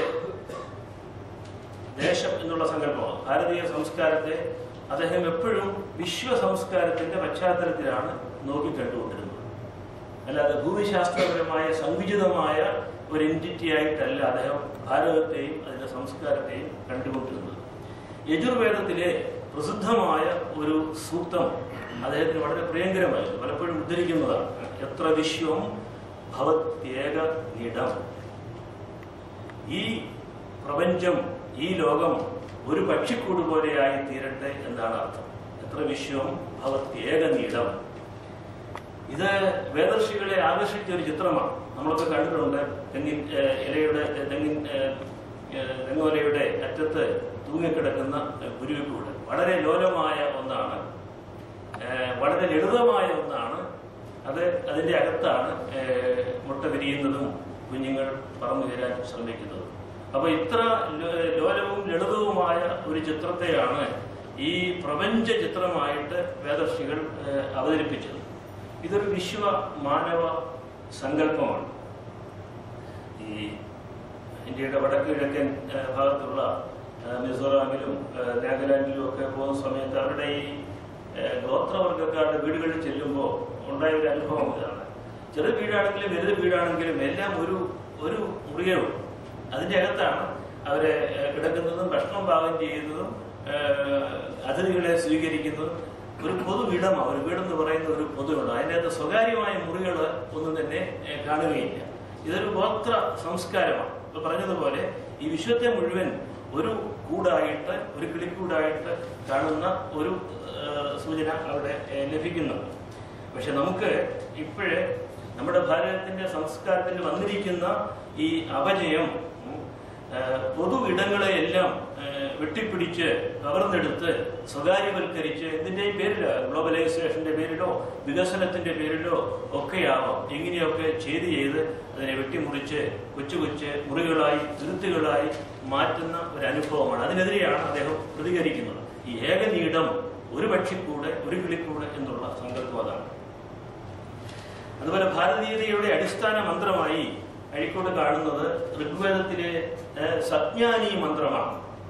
ദേശം എന്നുള്ള സങ്കല്പമാണ് ഭാരതീയ സംസ്കാരത്തെ അദ്ദേഹം എപ്പോഴും വിശ്വ സംസ്കാരത്തിന്റെ പശ്ചാത്തലത്തിലാണ് നോക്കിക്കണ്ടുകൊണ്ടിരുന്നത് അല്ലാതെ ഭൂമിശാസ്ത്രപരമായ സങ്കുചിതമായ ഒരു എൻറ്റിറ്റി ആയിട്ടല്ല അദ്ദേഹം ഭാരതത്തെയും അതിന്റെ സംസ്കാരത്തെയും കണ്ടുകൊണ്ടിരുന്നത് യജുർവേദത്തിലെ പ്രസിദ്ധമായ ഒരു സൂക്തം അദ്ദേഹത്തിന് വളരെ പ്രിയങ്കരമായിരുന്നു പലപ്പോഴും ഉദ്ധരിക്കുന്നതാണ് എത്ര വിശ്വം ഭവത്യേക നിടം ഈ പ്രപഞ്ചം ഈ ലോകം ഒരു പക്ഷിക്കൂട് പോലെയായി തീരട്ടെ എന്നാണ് അർത്ഥം എത്ര വിശ്വം ഭവത്യേക നീളം ഇത് വേദർഷികളെ ആകർഷിച്ച ഒരു ചിത്രമാണ് നമ്മളൊക്കെ കണ്ടിട്ടുണ്ട് തെങ്ങിൻ ഏഹ്, ഇലയുടെ ഏഹ്, തെങ്ങിൻ ഏഹ്, ഏഹ്, തെങ്ങോലയുടെ അറ്റത്ത് തൂങ്ങിക്കിടക്കുന്ന കുരുവിക്കൂട് വളരെ ലോലമായ ഒന്നാണ് ഏഹ്, വളരെ ലളിതമായ ഒന്നാണ് അത് അതിന്റെ അകത്താണ് ഏഹ്, മുട്ട വിരിയുന്നതും കുഞ്ഞുങ്ങൾ പറന്നു വരാൻ ശ്രമിക്കുന്നതും അപ്പൊ ഇത്ര ലോ- ലോലവും ലളിതവുമായ ഒരു ചിത്രത്തെയാണ് ഈ പ്രപഞ്ച ചിത്രമായിട്ട് വേദർഷികൾ ഏഹ്, അവതരിപ്പിച്ചത് ഇതൊരു വിശ്വ മാനവ സങ്കല്പമാണ് ഈ ഇന്ത്യയുടെ വടക്ക് കിഴക്കൻ ഏഹ്, ഭാഗത്തുള്ള ഏഹ്, മിസോറാമിലും ഏഹ്, നാഗാലാൻഡിലും ഒക്കെ പോകുന്ന സമയത്ത് അവരുടെ ഈ ഏഹ്, ഗോത്രവർഗ്ഗക്കാരുടെ വീടുകളിൽ ചെല്ലുമ്പോൾ ഉണ്ടായ ഒരു അനുഭവം ഇതാണ് ചെറിയ വീടാണെങ്കിലും വലുത് വീടാണെങ്കിലും എല്ലാം ഒരു ഒരു മുറിയേ ഉള്ളൂ അതിന്റെ അകത്താണ് അവരെ ഏഹ്, കിടക്കുന്നതും ഭക്ഷണം പാകം ചെയ്യുന്നതും ഏഹ്, അതിഥികളെ സ്വീകരിക്കുന്നതും ഒരു പൊതു വീടമാണ് ഒരു വീടെന്ന് പറയുന്ന ഒരു പൊതു വീട് അതിൻ്റെ അകത്ത് സ്വകാര്യമായ മുറികൾ ഒന്നും തന്നെ ഏഹ്, കാണുകയില്ല ഇതൊരു ഗോത്ര സംസ്കാരമാണ് ഇപ്പൊ പറഞ്ഞതുപോലെ ഈ വിശ്വത്തെ മുഴുവൻ ഒരു കൂടായിട്ട് ഒരു കിളിക്കൂടായിട്ട് കാണുന്ന ഒരു ഏഹ്, സൂചന അവിടെ ഏഹ്, ലഭിക്കുന്നുണ്ട് പക്ഷെ നമുക്ക് ഇപ്പോഴേ നമ്മുടെ ഭാരതത്തിന്റെ സംസ്കാരത്തിൽ വന്നിരിക്കുന്ന ഈ അപജയം ഉം, ഏഹ്, പൊതു ഇടങ്ങളെയെല്ലാം ഏഹ്, വെട്ടിപ്പിടിച്ച് കവർന്നെടുത്ത് സ്വകാര്യവൽക്കരിച്ച് എന്തിന്റെയും പേരിലോ ഗ്ലോബലൈസേഷന്റെ പേരിലോ വികസനത്തിന്റെ പേരിലോ ഒക്കെയാവാം ഇങ്ങനെയൊക്കെ ചെയ്ത് ചെയ്ത് അതിനെ വെട്ടിമുറിച്ച് കൊച്ചു കൊച്ചു മുറികളായി തുരുത്തുകളായി മാറ്റുന്ന ഒരു അനുഭവമാണ് അതിനെതിരെയാണ് അദ്ദേഹം പ്രതികരിക്കുന്നത് ഈ ഏകനീടം ഒരു പക്ഷിക്കൂടെ ഒരു കിളിക്കൂടെ എന്നുള്ള സങ്കല്പം അതാണ് അതുപോലെ ഭാരതീയതയുടെ അടിസ്ഥാന മന്ത്രമായി അഴിക്കോട് കാണുന്നത് ഋഗ്വേദത്തിലെ ഏഹ്, സജ്ഞാനി മന്ത്രമാണ്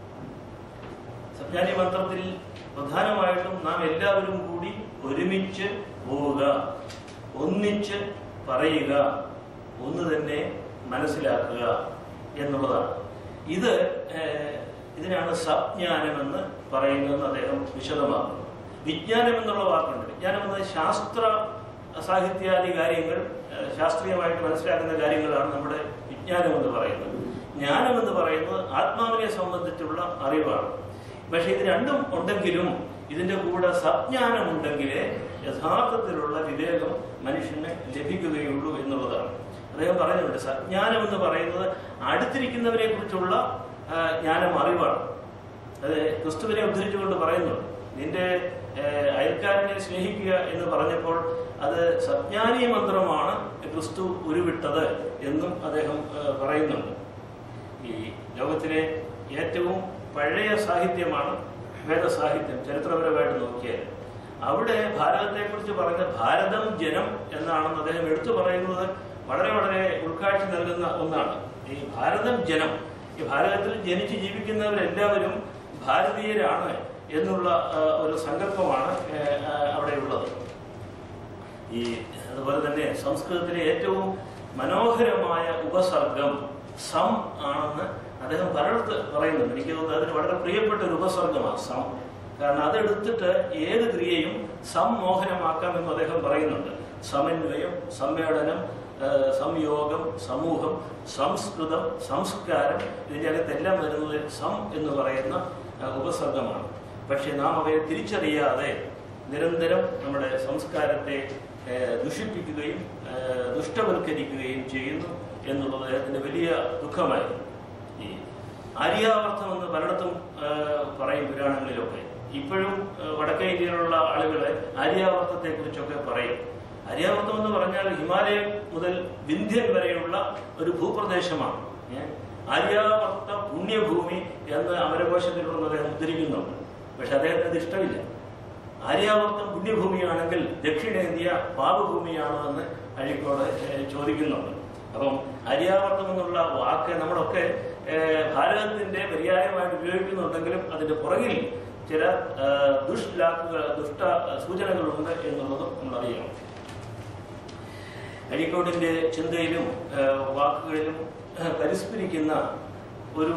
സജ്ഞാനി മന്ത്രത്തിൽ പ്രധാനമായിട്ടും നാം എല്ലാവരും കൂടി ഒരുമിച്ച് പോവുക ഒന്നിച്ച് പറയുക ഒന്ന് തന്നെ മനസ്സിലാക്കുക എന്നുള്ളതാണ് ഇത് ഏഹ്, ഇതിനാണ് സജ്ഞാനമെന്ന് പറയുന്നതെന്ന് അദ്ദേഹം വിശദമാക്കുന്നു വിജ്ഞാനം എന്നുള്ള വാക്കുണ്ട് വിജ്ഞാനം എന്നത് ശാസ്ത്ര സാഹിത്യാദി കാര്യങ്ങൾ ഏഹ്, ശാസ്ത്രീയമായിട്ട് മനസ്സിലാക്കുന്ന കാര്യങ്ങളാണ് നമ്മുടെ വിജ്ഞാനം എന്ന് പറയുന്നത് ജ്ഞാനം എന്ന് പറയുന്നത് ആത്മാവിനെ സംബന്ധിച്ചുള്ള അറിവാണ് പക്ഷെ ഇത് രണ്ടും ഉണ്ടെങ്കിലും ഇതിന്റെ കൂടെ സജ്ഞാനം ഉണ്ടെങ്കിലേ യഥാർത്ഥത്തിലുള്ള വിവേകം മനുഷ്യന് ലഭിക്കുകയുള്ളൂ എന്നുള്ളതാണ് അദ്ദേഹം പറയുന്നുണ്ട് സജ്ഞാനം എന്ന് പറയുന്നത് അടുത്തിരിക്കുന്നവരെ കുറിച്ചുള്ള ആ, ജ്ഞാനം അറിവാണ് അത് ക്രിസ്തുവിനെ ഉദ്ധരിച്ചുകൊണ്ട് പറയുന്നുണ്ട് നിന്റെ ഏഹ്, അയൽക്കാരനെ സ്നേഹിക്കുക എന്ന് പറഞ്ഞപ്പോൾ അത് സജ്ഞാനി മന്ത്രമാണ് ക്രിസ്തു ഉരുവിട്ടത് എന്നും അദ്ദേഹം ഏഹ്, പറയുന്നുണ്ട് ഈ ലോകത്തിലെ ഏറ്റവും പഴയ സാഹിത്യമാണ് വേദസാഹിത്യം ചരിത്രപരമായിട്ട് നോക്കിയാൽ അവിടെ ഭാരതത്തെക്കുറിച്ച് പറഞ്ഞ ഭാരതം ജനം എന്നാണെന്ന് അദ്ദേഹം എടുത്തു പറയുന്നത് വളരെ വളരെ ഉൾക്കാഴ്ച നൽകുന്ന ഒന്നാണ് ഈ ഭാരതം ജനം ഈ ഭാരതത്തിൽ ജനിച്ച് ജീവിക്കുന്നവരെല്ലാവരും ഭാരതീയരാണ് എന്നുള്ള ആ, ഒരു സങ്കല്പമാണ് ഏ, ആ, അവിടെയുള്ളത് ഈ അതുപോലെ തന്നെ സംസ്കൃതത്തിലെ ഏറ്റവും മനോഹരമായ ഉപസർഗം സം ആണെന്ന് അദ്ദേഹം പലയിടത്ത് പറയുന്നുണ്ട് എനിക്ക് തോന്നുന്നത് അതിന് വളരെ പ്രിയപ്പെട്ട ഒരു ഉപസർഗമാണ് സം കാരണം അതെടുത്തിട്ട് ഏത് ക്രിയയും സമ്മോഹനമാക്കാമെന്ന് അദ്ദേഹം പറയുന്നുണ്ട് സമന്വയം സമ്മേളനം ആ, സംയോഗം സമൂഹം സംസ്കൃതം സംസ്കാരം ഇതിൻ്റെ അകത്തെല്ലാം വരുന്നത് സം എന്ന് പറയുന്ന ആ, ഉപസർഗമാണ് പക്ഷെ നാം അവയെ തിരിച്ചറിയാതെ നിരന്തരം നമ്മുടെ സംസ്കാരത്തെ ഏഹ്, ദുഷിപ്പിക്കുകയും ഏഹ്, ദുഷ്ടവൽക്കരിക്കുകയും ചെയ്യുന്നു എന്നുള്ളത് അദ്ദേഹത്തിന്റെ വലിയ ദുഃഖമായിരുന്നു ഈ ആര്യാവർത്തം എന്ന് പലയിടത്തും ഏഹ്, പറയും പുരാണങ്ങളിലൊക്കെ ഇപ്പോഴും ഏഹ്, വടക്കേ ഇന്ത്യയിലുള്ള ആളുകളെ ആര്യാവർത്തത്തെ കുറിച്ചൊക്കെ പറയും ആര്യാവർത്തം എന്ന് പറഞ്ഞാൽ ഹിമാലയം മുതൽ വിന്ധ്യൻ വരെയുള്ള ഒരു ഭൂപ്രദേശമാണ് ഏഹ്. ആര്യാവർത്ത പുണ്യഭൂമി എന്ന് അമരകോശത്തിലുള്ള അദ്ദേഹം ഉദ്ധരിക്കുന്നുണ്ട് പക്ഷെ അദ്ദേഹത്തിന് അത് ഇഷ്ടമില്ല ആര്യാവർത്തം പുണ്യഭൂമിയാണെങ്കിൽ ദക്ഷിണേന്ത്യ പാപഭൂമിയാണോ എന്ന് അഴീക്കോട് ഏഹ്, ചോദിക്കുന്നുണ്ട് അപ്പം ആര്യാവർത്തം എന്നുള്ള വാക്ക് നമ്മളൊക്കെ ഏഹ്, ഭാരതത്തിന്റെ പര്യായമായിട്ട് ഉപയോഗിക്കുന്നുണ്ടെങ്കിലും അതിന്റെ പുറകിൽ ചില ഏഹ്, ദുഷ്ലാക്കുകൾ ദുഷ്ട സൂചനകളുണ്ട് എന്നുള്ളതും നമ്മളറിയണം അഴീക്കോടിന്റെ ചിന്തയിലും ഏഹ്, വാക്കുകളിലും ഏഹ്, പരിസ്ഫുരിക്കുന്ന ഒരു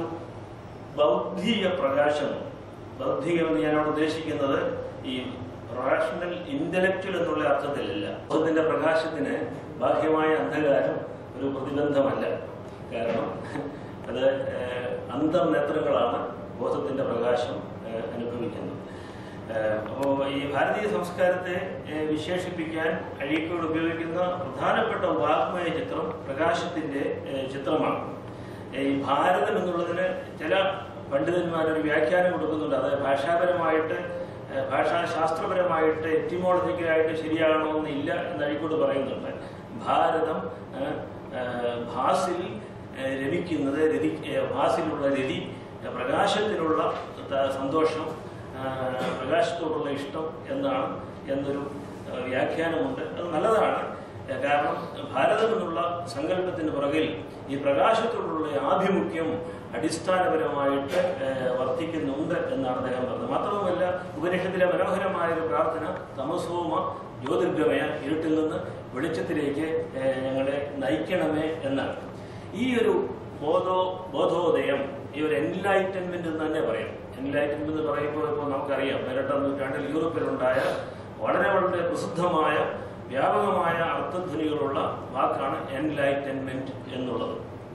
ബൗദ്ധിക പ്രകാശം ബൗദ്ധികം എന്ന് ഞാനവിടെ ഉദ്ദേശിക്കുന്നത് ഈ റാഷണൽ ഇന്റലക്ച്വൽ എന്നുള്ള അർത്ഥത്തിലല്ല ബോധത്തിന്റെ പ്രകാശത്തിന് ബാഹ്യമായ അന്ധകാരം ഒരു പ്രതിബന്ധമല്ല കാരണം അത് ഏഹ്, അന്തർനേത്രങ്ങളാണ് ബോധത്തിന്റെ പ്രകാശം ഏഹ്, അനുഭവിക്കുന്നത് അപ്പോൾ ഈ ഭാരതീയ സംസ്കാരത്തെ ഏഹ്, വിശേഷിപ്പിക്കാൻ അഴീക്കോട് ഉപയോഗിക്കുന്ന പ്രധാനപ്പെട്ട വാഗ്മയ ചിത്രം പ്രകാശത്തിന്റെ ഏഹ്, ചിത്രമാണ് ഈ ഭാരതം എന്നുള്ളതിന് ചില പണ്ഡിതന്മാർ ഒരു വ്യാഖ്യാനം കൊടുക്കുന്നുണ്ട് അത് ഭാഷാപരമായിട്ട് ഏഹ്, ഭാഷാശാസ്ത്രപരമായിട്ട് എറ്റിമോളജിക്കലായിട്ട് ശരിയാണോ എന്നില്ല എന്ന് അഴീക്കോട് പറയുന്നുണ്ട് ഭാരതം ഏഹ്, ഏഹ്, ഭാസിൽ ഏഹ്, രമിക്കുന്നത് രതി ഏഹ്, ഭാസിലുള്ള രതി ഏഹ്, പ്രകാശത്തിലുള്ള ത- സന്തോഷം ആഹ്, പ്രകാശത്തോടുള്ള ഇഷ്ടം എന്നാണ് എന്നൊരു ആഹ്, വ്യാഖ്യാനമുണ്ട് അത് നല്ലതാണ് ഏഹ്, കാരണം ഭാരതം എന്നുള്ള സങ്കല്പത്തിന് പുറകിൽ ഈ പ്രകാശത്തോടുള്ള ആഭിമുഖ്യം അടിസ്ഥാനപരമായിട്ട് ഏഹ്, വർദ്ധിക്കുന്നുണ്ട് എന്നാണ് അദ്ദേഹം പറഞ്ഞത് മാത്രവുമല്ല ഉപനിഷത്തിലെ മനോഹരമായ ഒരു പ്രാർത്ഥന തമസോമ ജ്യോതിർഗമയ ഇരുട്ടിൽ നിന്ന് വെളിച്ചത്തിലേക്ക് ഏഹ്, ഞങ്ങളെ നയിക്കണമേ എന്നാണ് ഈ ഒരു ബോധോ ബോധോദയം ഈ ഒരു എൻലൈറ്റൻമെന്റ് എന്ന് തന്നെ പറയാം എൻലൈറ്റൻമെന്റ് എന്ന് പറയുമ്പോൾ ഇപ്പോൾ നമുക്കറിയാം പതിനെട്ടാം നൂറ്റാണ്ടിൽ യൂറോപ്പിലുണ്ടായ വളരെ വളരെ പ്രസിദ്ധമായ വ്യാപകമായ അർത്ഥധ്വനികളുള്ള വാക്കാണ് എൻലൈറ്റൻമെന്റ് എന്നുള്ളത്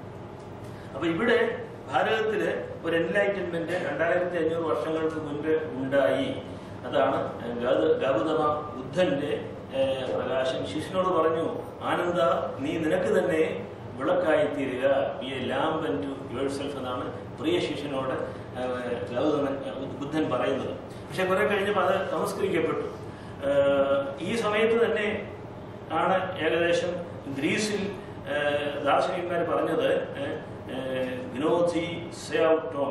അപ്പൊ ഇവിടെ ഭാരതത്തില് ഒരു എൻലൈറ്റൻമെന്റ് രണ്ടായിരത്തി അഞ്ഞൂറ് വർഷങ്ങൾക്ക് മുൻപ് ഉണ്ടായി അതാണ് ഗൗത- ഗൗതമ ബുദ്ധന്റെ ഏഹ്, പ്രകാശം ശിഷ്യനോട് പറഞ്ഞു ആനന്ദ നീ നിനക്ക് തന്നെ വിളക്കായി തീരുക be a lamp unto yourself എന്നാണ് പ്രിയ ശിഷ്യനോട് ഏഹ്, ഗൗതമൻ ഏഹ്, ബുദ്ധൻ പറയുന്നത് പക്ഷെ കുറെ കഴിഞ്ഞപ്പോൾ അത് നമസ്കരിക്കപ്പെട്ടു ഏഹ്, ഈ സമയത്ത് തന്നെ ആണ് ഏകദേശം ഗ്രീസിൽ ഏഹ്, ദാർശനികന്മാർ പറഞ്ഞത് ഏഹ്, ഏഹ്, ഗ്നോഥി സെഔട്ടോ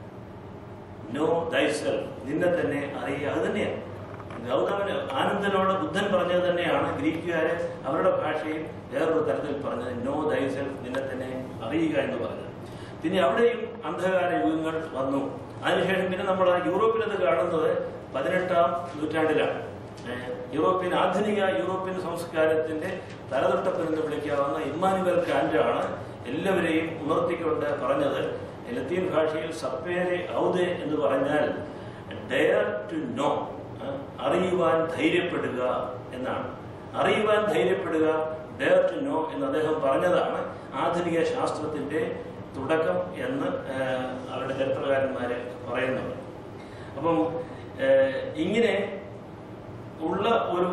നോ ദൈസെൽഫ് നിന്നെ തന്നെ അറിയുക അത് തന്നെയാണ് ഗൗതമന് ആനന്ദനോട് ബുദ്ധൻ പറഞ്ഞത് തന്നെയാണ് ഗ്രീക്കുകാര് അവരുടെ ഭാഷയിൽ വേറൊരു തരത്തിൽ പറഞ്ഞത് നോ ദൈസെൽഫ് നിന്നെ തന്നെ അറിയുക എന്ന് പറഞ്ഞത് പിന്നെ അവിടെയും അന്ധകാര യുഗങ്ങൾ വന്നു അതിനുശേഷം പിന്നെ നമ്മൾ യൂറോപ്പിൽ അത് കാണുന്നത് പതിനെട്ടാം നൂറ്റാണ്ടിലാണ് ഏഹ് യൂറോപ്യൻ ആധുനിക യൂറോപ്യൻ സംസ്കാരത്തിന്റെ തലതൊട്ടപ്പൻ എന്ന് വിളിക്കാവുന്ന ഇമ്മാനുവൽ കാന്റാണ് എല്ലാവരെയും ഉണർത്തിക്കൊണ്ട് പറഞ്ഞത് ലത്തീൻ ഭാഷയിൽ സപ്പേരെ ഔദെ എന്ന് പറഞ്ഞാൽ ഡെയർ ടു നോ അറിയുവാൻ ധൈര്യപ്പെടുക എന്നാണ് അറിയുവാൻ ധൈര്യപ്പെടുക ഡെയർ ടു നോ എന്ന് അദ്ദേഹം പറഞ്ഞതാണ് ആധുനിക ശാസ്ത്രത്തിന്റെ തുടക്കം എന്ന് ഏഹ്, അവരുടെ ചരിത്രകാരന്മാര് പറയുന്നുണ്ട് അപ്പം ഏഹ്, ഇങ്ങനെ ഉള്ള ഒരു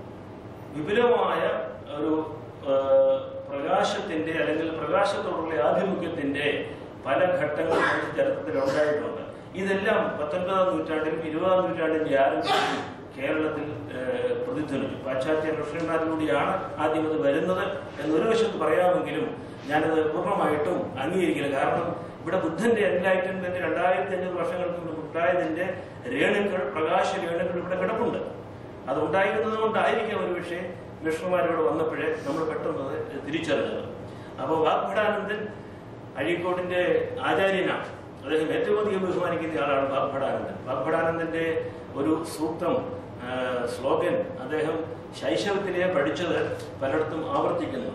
വിപുലമായ ഒരു ഏഹ്, പ്രകാശത്തിന്റെ അല്ലെങ്കിൽ പ്രകാശത്തോടുള്ള ആഭിമുഖ്യത്തിന്റെ പല ഘട്ടങ്ങളും നമുക്ക് ചരിത്രത്തിൽ ഉണ്ടായിട്ടുണ്ട് ഇതെല്ലാം പത്തൊൻപതാം നൂറ്റാണ്ടിലും ഇരുപതാം നൂറ്റാണ്ടിന്റെ ആരംഭത്തിൽ കേരളത്തിൽ ഏഹ്, പ്രതിധ്വനിച്ചു പാശ്ചാത്യ റഷ്യന്മാരിലൂടെയാണ് ആദ്യം ഇത് വരുന്നത് എന്നൊരു വശത്ത് പറയാമെങ്കിലും ഞാനത് പൂർണ്ണമായിട്ടും അംഗീകരിക്കില്ല കാരണം ഇവിടെ ബുദ്ധന്റെ എൻലൈറ്റൻമെന്റ് രണ്ടായിരത്തി അഞ്ഞൂറ് വർഷങ്ങൾക്ക് മുമ്പ് ഉണ്ടായതിന്റെ രേണുക്കൾ പ്രകാശ രേണുക്കൾ ഇവിടെ കിടപ്പുണ്ട് അത് ഉണ്ടായിരുന്നത് കൊണ്ടായിരിക്കാം ഒരു പക്ഷേ മിഷണർമാരിവിടെ വന്നപ്പോഴേ നമ്മൾ പെട്ടെന്ന് അത് തിരിച്ചറിഞ്ഞത് അപ്പോൾ വാഗ്ഭടാനന്ദൻ അഴീക്കോടിന്റെ ആചാര്യനാണ് അദ്ദേഹം ഏറ്റവും അധികം ബഹുമാനിക്കുന്ന ആളാണ് വാഗ്ഭടാനന്ദൻ വാഗ്ഭടാനന്ദന്റെ ഒരു സൂക്തം ആ, സ്ലോഗൻ അദ്ദേഹം ശൈശവത്തിലെ പഠിച്ചത് പലയിടത്തും ആവർത്തിക്കുന്നു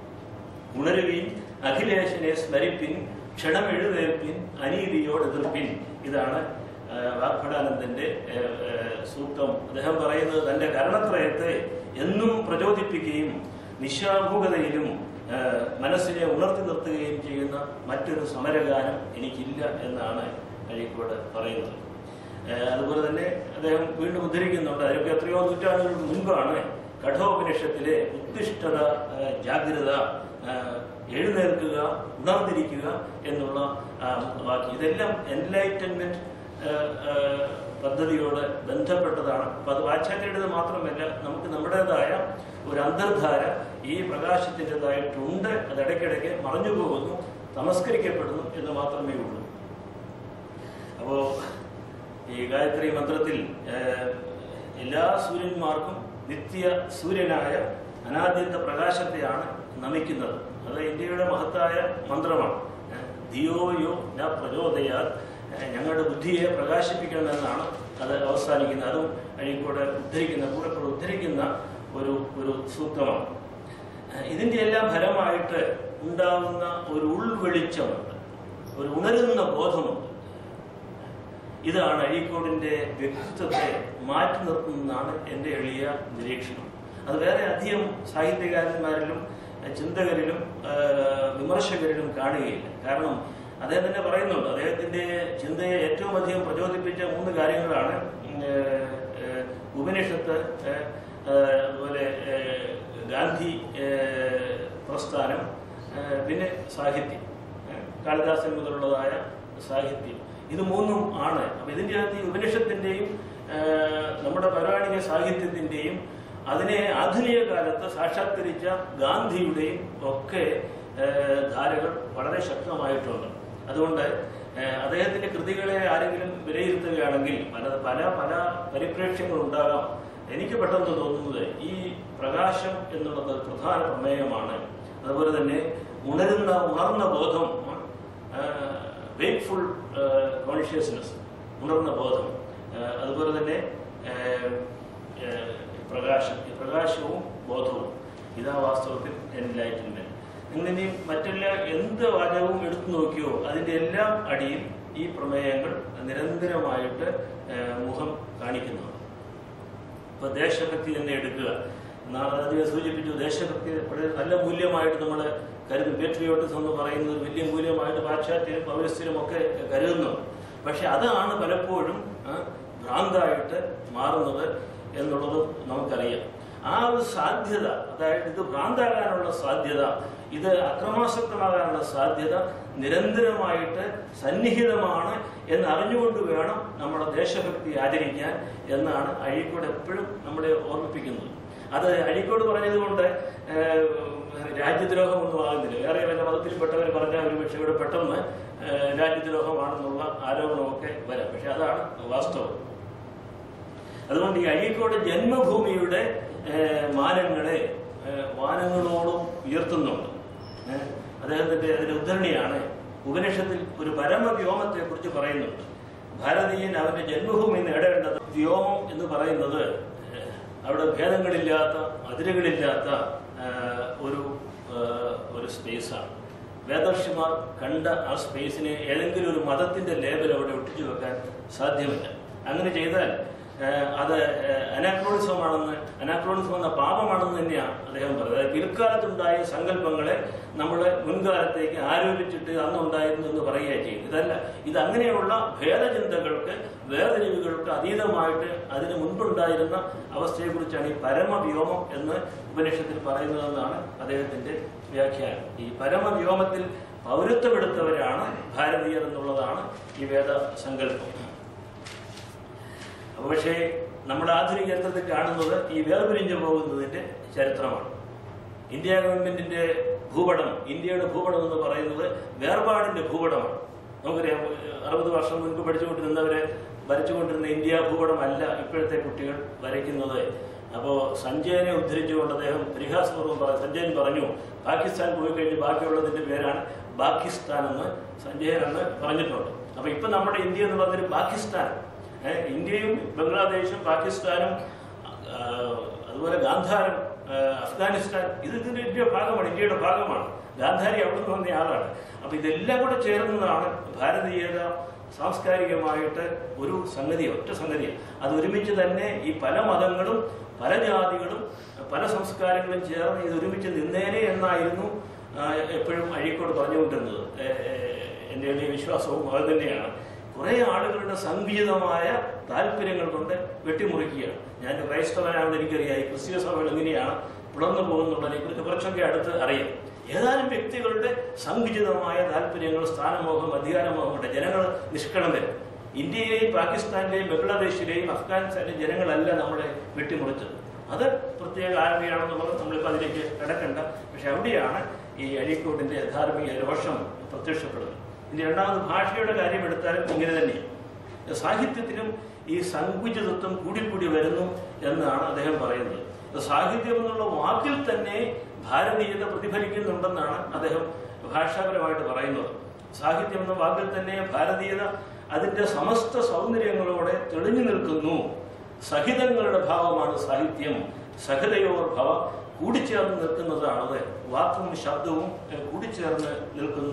ഉണരുവിൻ അഖിലേശനെ സ്മരിപ്പിൻ ക്ഷണമെഴുതേൽപ്പിൻ അനീതിയോട് എതിർപ്പിൻ ഇതാണ് ആ, വാഗ്ഭടാനന്ദന്റെ ആ, ആ, സൂക്തം അദ്ദേഹം പറയുന്നത് തന്റെ കരണത്രയത്തെ എന്നും പ്രചോദിപ്പിക്കുകയും നിശാഭൂകതയിലും ആ, മനസ്സിനെ ഉണർത്തി നിർത്തുകയും ചെയ്യുന്ന മറ്റൊരു സമരഗാനം എനിക്കില്ല എന്നാണ് അഴീക്കോട് പറയുന്നത് ആ, അതുപോലെ തന്നെ അദ്ദേഹം വീണ്ടും ഉദ്ധരിക്കുന്നുണ്ട് അതിനൊക്കെ എത്രയോ നൂറ്റാണ്ടുകൾക്ക് മുൻപാണ് കഠോപനിഷത്തിലെ ഉത്തിഷ്ഠത ആ, ജാഗ്രത ആ, എഴുന്നേൽക്കുക ഉണർന്നിരിക്കുക എന്നുള്ള ആ, വാക്ക് ഇതെല്ലാം എൻലൈറ്റൻമെന്റ് പദ്ധതിയോട് ബന്ധപ്പെട്ടതാണ് അപ്പൊ അത് വാച്ചാര്യയുടേത് മാത്രമല്ല നമുക്ക് നമ്മുടേതായ ഒരു അന്തർധാര ഈ പ്രകാശത്തിൻ്റെതായിട്ടുണ്ട് അത് ഇടയ്ക്കിടയ്ക്ക് മറഞ്ഞു പോകുന്നു തമസ്കരിക്കപ്പെടുന്നു എന്ന് മാത്രമേ ഉള്ളൂ അപ്പോ ഈ ഗായത്രി മന്ത്രത്തിൽ ഏഹ്, എല്ലാ സൂര്യന്മാർക്കും നിത്യ സൂര്യനായ അനാദ്യന്ത പ്രകാശത്തെയാണ് നമിക്കുന്നത് അത് ഇന്ത്യയുടെ മഹത്തായ മന്ത്രമാണ് ഏഹ്, ധിയോ യോ ന പ്രചോദയാ ഏഹ്, ഞങ്ങളുടെ ബുദ്ധിയെ പ്രകാശിപ്പിക്കണമെന്നാണ് അത് അവസാനിക്കുന്നത് അതും അഴീക്കോട് ഉദ്ധരിക്കുന്ന കൂടെ കൂടെ ഉദ്ധരിക്കുന്ന ഒരു ഒരു സൂക്തമാണ് ഏഹ്, ഇതിന്റെ എല്ലാം ഫലമായിട്ട് ഉണ്ടാവുന്ന ഒരു ഉൾവെളിച്ചമുണ്ട് ഒരു ഉണരുന്ന ബോധമുണ്ട് ഇതാണ് അഴീക്കോടിന്റെ വ്യക്തിത്വത്തെ മാറ്റി നിർത്തുന്നതാണ് എൻ്റെ എളിയ നിരീക്ഷണം അത് വേറെ അധികം സാഹിത്യകാരന്മാരിലും ഏഹ്, ചിന്തകരിലും ഏഹ്, വിമർശകരിലും കാണുകയില്ല കാരണം അദ്ദേഹം തന്നെ പറയുന്നുണ്ട് അദ്ദേഹത്തിന്റെ ചിന്തയെ ഏറ്റവും അധികം പ്രചോദിപ്പിച്ച മൂന്ന് കാര്യങ്ങളാണ് ഉം, ഏഹ്, ഏഹ്, ഉപനിഷത്ത് ഏഹ്, ഏഹ്, അതുപോലെ ഏഹ്, ഗാന്ധി ഏഹ്, പ്രസ്ഥാനം ഏഹ്, പിന്നെ സാഹിത്യം ഏഹ്, കാളിദാസൻ മുതലുള്ളതായ സാഹിത്യം ഇത് മൂന്നും ആണ് അപ്പൊ ഇതിന്റെ അകത്ത് ഈ ഉപനിഷത്തിന്റെയും ഏഹ്, നമ്മുടെ പൗരാണിക സാഹിത്യത്തിന്റെയും അതിനെ ആധുനിക കാലത്ത് സാക്ഷാത്കരിച്ച ഗാന്ധിയുടെയും ഒക്കെ ഏഹ്, ധാരകൾ വളരെ ശക്തമായിട്ടുണ്ട് അതുകൊണ്ട് ഏഹ്, അദ്ദേഹത്തിന്റെ കൃതികളെ ആരെങ്കിലും വിലയിരുത്തുകയാണെങ്കിൽ പല പല പല പരിപ്രേക്ഷ്യങ്ങൾ ഉണ്ടാകാം എനിക്ക് പെട്ടെന്ന് തോന്നുന്നത് ഈ പ്രകാശം എന്നുള്ളത് പ്രധാന പ്രമേയമാണ് അതുപോലെ തന്നെ ഉണരുന്ന ഉണർന്ന ബോധം വെയ്റ്റ്ഫുൾ കോൺഷ്യസ്നെസ് ഉണർന്ന ബോധം ആ, അതുപോലെ തന്നെ ആ, ആ, പ്രകാശം ഈ പ്രകാശവും ബോധവും ഇതാ വാസ്തവത്തിൽ എൻലൈറ്റൻമെന്റ് നിങ്ങൾ ഇനി മറ്റെല്ലാ എന്ത് വാചകവും എടുത്തു നോക്കിയോ അതിന്റെ എല്ലാം അടിയിൽ ഈ പ്രമേയങ്ങൾ നിരന്തരമായിട്ട് ആ, മുഖം കാണിക്കുന്നതാണ് ഇപ്പൊ ദേശഭക്തി തന്നെ എടുക്കുക നാളെ ആദ്യമേ സൂചിപ്പിച്ചു ദേശഭക്തി വളരെ നല്ല മൂല്യമായിട്ട് നമ്മൾ കരുതും പേട്രിയോട്ടിസം എന്ന് പറയുന്നത് വലിയ മൂല്യമായിട്ട് പാശ്ചാത്യരും പൗരസ്ത്യരും ഒക്കെ കരുതുന്നു പക്ഷെ അതാണ് പലപ്പോഴും ആ, ഭ്രാന്തായിട്ട് മാറുന്നത് എന്നുള്ളത് നമുക്കറിയാം ആ ഒരു സാധ്യത അതായത് ഇത് ഭ്രാന്താകാനുള്ള സാധ്യത ഇത് അക്രമാസക്തമാകാനുള്ള സാധ്യത നിരന്തരമായിട്ട് സന്നിഹിതമാണ് എന്ന് അറിഞ്ഞുകൊണ്ട് വേണം നമ്മുടെ ദേശഭക്തി ആചരിക്കാൻ എന്നാണ് അഴീക്കോട് എപ്പോഴും നമ്മളെ ഓർമ്മിപ്പിക്കുന്നത് അത് അഴീക്കോട് പറഞ്ഞതുകൊണ്ട് ഏഹ്, രാജ്യദ്രോഹമൊന്നും ആകുന്നില്ല വേറെ വല്ല മതത്തിൽപ്പെട്ടവർ പറഞ്ഞാൽ ഒരു പക്ഷേ ഇവിടെ പെട്ടെന്ന് ഏഹ്, രാജ്യദ്രോഹമാണെന്നുള്ള ആരോപണമൊക്കെ വരാം പക്ഷെ അതാണ് വാസ്തവം അതുകൊണ്ട് ഈ അഴീക്കോട് ജന്മഭൂമിയുടെ ഏഹ്, മാനങ്ങളെ ഏഹ്, വാനങ്ങളോളം ഉയർത്തുന്നുണ്ട് ഏഹ്, അദ്ദേഹത്തിന്റെ അതിന്റെ ഉദ്ധരണിയാണ് ഉപനിഷത്തിൽ ഒരു പരമവ്യോമത്തെ കുറിച്ച് പറയുന്നുണ്ട് ഭാരതീയൻ അവന്റെ ജന്മഭൂമി നേടേണ്ടത് വ്യോമം എന്ന് പറയുന്നത് ഏഹ്, അവിടെ ഭേദങ്ങളില്ലാത്ത അതിരുകളില്ലാത്ത ഏഹ്, ഒരു ഏഹ്, ഒരു സ്പേസാണ് വേദർഷിമാർ കണ്ട ആ സ്പേസിനെ ഏതെങ്കിലും ഒരു മതത്തിന്റെ ലേബൽ അവിടെ ഒട്ടിച്ചു വെക്കാൻ സാധ്യമല്ല അങ്ങനെ ചെയ്താൽ ഏഹ്, അത് അനാക്രോണിസമാണെന്ന് അനാക്രോണിസം എന്ന പാപമാണെന്ന് തന്നെയാണ് അദ്ദേഹം പറയുന്നത് അതായത് പിൽക്കാലത്തുണ്ടായ സങ്കല്പങ്ങളെ നമ്മൾ മുൻകാലത്തേക്ക് ആരോപിച്ചിട്ട് അന്നുണ്ടായിരുന്നു എന്ന് പറയുക ചെയ്യും ഇതല്ല ഇത് അങ്ങനെയുള്ള ഭേദചിന്തകൾക്ക് വേദരിവുകൾക്ക് അതീതമായിട്ട് അതിന് മുൻപുണ്ടായിരുന്ന അവസ്ഥയെക്കുറിച്ചാണ് ഈ പരമവ്യോമം എന്ന് ഉപനിഷത്തിൽ പറയുന്നതെന്നാണ് അദ്ദേഹത്തിന്റെ വ്യാഖ്യാനം ഈ പരമവ്യോമത്തിൽ പൗരത്വമെടുത്തവരാണ് ഭാരതീയർ എന്നുള്ളതാണ് ഈ വേദ സങ്കല്പം അപ്പൊ പക്ഷേ നമ്മുടെ ആധുനിക ചരിത്രത്തിൽ കാണുന്നത് ഈ വേർപിരിഞ്ഞു പോകുന്നതിന്റെ ചരിത്രമാണ് ഇന്ത്യ ഗവൺമെന്റിന്റെ ഭൂപടം ഇന്ത്യയുടെ ഭൂപടം എന്ന് പറയുന്നത് വേർപാടിന്റെ ഭൂപടമാണ് നമുക്കറിയാം അറുപത് വർഷം മുൻപ് പഠിച്ചുകൊണ്ടിരുന്നവരെ വരച്ചുകൊണ്ടിരുന്ന ഇന്ത്യ ഭൂപടം അല്ല ഇപ്പോഴത്തെ കുട്ടികൾ വരയ്ക്കുന്നത് അപ്പോ സഞ്ജയനെ ഉദ്ധരിച്ചുകൊണ്ട് അദ്ദേഹം പരിഹാസപൂർവ്വം പറഞ്ഞു സഞ്ജയൻ പറഞ്ഞു പാകിസ്ഥാൻ പോയി കഴിഞ്ഞ് ബാക്കിയുള്ളതിന്റെ പേരാണ് പാകിസ്ഥാൻ എന്ന് സഞ്ജയൻ എന്ന് പറഞ്ഞിട്ടുണ്ട് അപ്പൊ ഇപ്പൊ നമ്മുടെ ഇന്ത്യ എന്ന് പറഞ്ഞൊരു പാകിസ്ഥാൻ ഏഹ് ഇന്ത്യയും ബംഗ്ലാദേശും പാകിസ്ഥാനും ആ, അതുപോലെ ഗാന്ധാരം ആ, അഫ്ഗാനിസ്ഥാൻ ഇത് ഇതിന്റെ ഇന്ത്യയുടെ ഭാഗമാണ് ഇന്ത്യയുടെ ഭാഗമാണ് ഗാന്ധാരി അവിടെ നിന്ന് വന്ന ആളാണ് അപ്പൊ ഇതെല്ലാം കൂടെ ചേർന്നതാണ് ഭാരതീയത സാംസ്കാരികമായിട്ട് ഒരു സംഗതി ഒറ്റ സംഗതിയാണ് അത് ഒരുമിച്ച് തന്നെ ഈ പല മതങ്ങളും പല ജാതികളും പല സംസ്കാരങ്ങളും ചേർന്ന് ഇത് ഒരുമിച്ച് നിന്നേനെ എന്നായിരുന്നു ആ, എപ്പോഴും അഴീക്കോട് പറഞ്ഞുകൊണ്ടിരുന്നത് ഏ, ഏ, എൻ്റെ വലിയ വിശ്വാസവും അത് തന്നെയാണ് കുറെ ആളുകളുടെ സങ്കുചിതമായ താല്പര്യങ്ങൾ കൊണ്ട് വെട്ടിമുറിക്കുകയാണ് ഞാൻ ക്രൈസ്തവനാണെന്ന് എനിക്കറിയാം ഈ ക്രിസ്തീയ സഭകൾ എങ്ങനെയാണ് പിളർന്നു പോകുന്നുള്ളതിനെ കുറിച്ച് കുറച്ചൊക്കെ അടുത്ത് അറിയാം ഏതാനും വ്യക്തികളുടെ സങ്കുചിതമായ താല്പര്യങ്ങൾ സ്ഥാനമോഹം അധികാരമോഹം കൊണ്ട് ജനങ്ങൾ നിഷ്കളങ്കർ ഇന്ത്യയിലെയും പാകിസ്ഥാനിലെയും ബംഗ്ലാദേശിലെയും അഫ്ഗാനിസ്ഥാനിലെയും ജനങ്ങളല്ല നമ്മളെ വെട്ടിമുറിച്ചത് അത് പ്രത്യേക ആർമിയാണെന്നുള്ളത് നമ്മളിപ്പോൾ അതിലേക്ക് കിടക്കണ്ട പക്ഷെ അവിടെയാണ് ഈ അഴീക്കോട്ടിന്റെ ധാർമ്മിക രോഷം പ്രത്യക്ഷപ്പെടുന്നത് ഇനി രണ്ടാമത് ഭാഷയുടെ കാര്യം എടുത്താലും ഇങ്ങനെ തന്നെയാണ് സാഹിത്യത്തിലും ഈ സങ്കുചിതത്വം കൂടിക്കൂടി വരുന്നു എന്നാണ് അദ്ദേഹം പറയുന്നത് സാഹിത്യം എന്നുള്ള വാക്കിൽ തന്നെ ഭാരതീയത പ്രതിഫലിക്കുന്നുണ്ടെന്നാണ് അദ്ദേഹം ഭാഷാപരമായിട്ട് പറയുന്നത് സാഹിത്യം എന്ന വാക്കിൽ തന്നെ ഭാരതീയത അതിന്റെ സമസ്ത സൗന്ദര്യങ്ങളോടെ തെളിഞ്ഞു നിൽക്കുന്നു സഹിതങ്ങളുടെ ഭാവമാണ് സാഹിത്യം സഹിതയോർ ഭവ കൂടിച്ചേർന്ന് നിൽക്കുന്നതാണത് വാക്കും ശബ്ദവും ഏഹ്, കൂടിച്ചേർന്ന് നിൽക്കുന്നു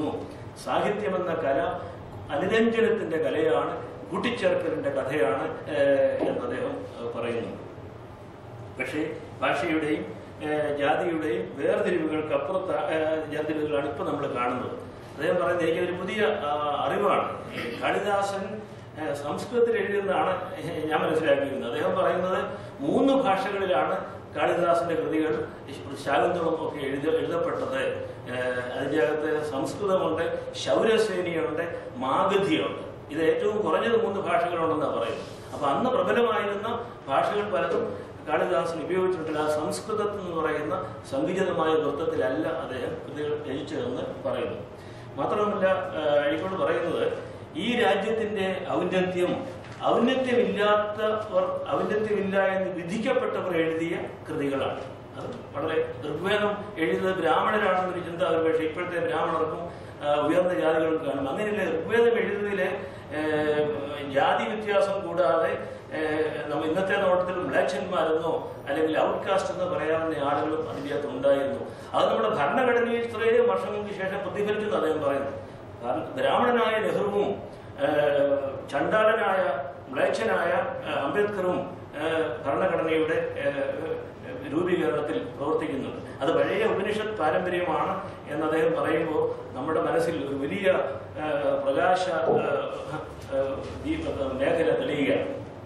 സാഹിത്യമെന്ന കല അനുരഞ്ജനത്തിന്റെ കലയാണ് കൂട്ടിച്ചേർക്കലിന്റെ കഥയാണ് ഏഹ്, എന്ന് അദ്ദേഹം ഏഹ്, പറയുന്നു പക്ഷേ ഭാഷയുടെയും ഏഹ്, ജാതിയുടെയും വേർതിരിവുകൾക്ക് അപ്പുറത്ത് വേർതിരിവുകളാണ് ഇപ്പൊ നമ്മൾ കാണുന്നത് അദ്ദേഹം പറയുന്നത് എനിക്കൊരു പുതിയ ആ, അറിവാണ് കാളിദാസൻ ഏഹ്, സംസ്കൃതത്തിൽ എഴുതിയെന്നാണ് ഞാൻ മനസ്സിലാക്കിയിരുന്നത് അദ്ദേഹം പറയുന്നത് മൂന്ന് ഭാഷകളിലാണ് കാളിദാസന്റെ കൃതികൾ ശാകുന്തളം ഒക്കെ എഴുതി എഴുതപ്പെട്ടത് ഏഹ്, അതിന്റെ അകത്ത് സംസ്കൃതമുണ്ട് ശൗരസേനിയുണ്ട് മാഗധിയുണ്ട് ഇത് ഏറ്റവും കുറഞ്ഞത് മൂന്ന് ഭാഷകളുണ്ടെന്നാണ് പറയുന്നത് അപ്പൊ അന്ന് പ്രബലമായിരുന്ന ഭാഷകൾ പലതും കാളിദാസൻ ഉപയോഗിച്ചിട്ടില്ല ആ സംസ്കൃതത്തിൽ എന്ന് പറയുന്ന സങ്കുചിതമായ വൃത്തത്തിലല്ല അദ്ദേഹം കൃതികൾ രചിച്ചതെന്ന് പറയുന്നു മാത്രമല്ല ആ, അഴീക്കോട് പറയുന്നത് ഈ രാജ്യത്തിന്റെ ഔന്നത്യം ഔന്നത്യമില്ലാത്തവർ ഔന്നത്യമില്ല എന്ന് വിധിക്കപ്പെട്ടവർ എഴുതിയ കൃതികളാണ് അത് വളരെ ഋഗ്വേദം എഴുതുന്നത് ബ്രാഹ്മണരാണെന്നൊരു ചിന്ത അവർ പക്ഷേ ഇപ്പോഴത്തെ ബ്രാഹ്മണർക്കും ആ, ഉയർന്ന ജാതികൾക്ക് കാണും അങ്ങനെയല്ല ഋഗ്വേദം എഴുതുന്നതിലെ ഏഹ്, ജാതി വ്യത്യാസം കൂടാതെ ഏഹ്, നമ്മ ഇന്നത്തെ നോട്ടത്തിൽ മ്ലേച്ഛന്മാരെന്നോ അല്ലെങ്കിൽ ഔട്ട്കാസ്റ്റ് എന്ന് പറയാവുന്ന ആളുകളും അതിൻ്റെ അകത്ത് ഉണ്ടായിരുന്നു അത് നമ്മുടെ ഭരണഘടനയിൽ ഇത്രയും വർഷങ്ങൾക്ക് ശേഷം പ്രതിഫലിച്ചെന്ന് അദ്ദേഹം പറയുന്നു കാരണം ബ്രാഹ്മണനായ നെഹ്റുവും ഏഹ്, ചണ്ടാലനായ മ്ലേച്ഛനായ ഏഹ്, അംബേദ്കറും ഏഹ്, ഭരണഘടനയുടെ ഏഹ്, രൂപീകരണത്തിൽ പ്രവർത്തിക്കുന്നുണ്ട് അത് പഴയ ഉപനിഷത്ത് പാരമ്പര്യമാണ് എന്ന് അദ്ദേഹം പറയുമ്പോൾ നമ്മുടെ മനസ്സിൽ ഒരു വലിയ ആ, പ്രകാശ ആ, ആ, ദീപ മേഖല തെളിയുകയാണ്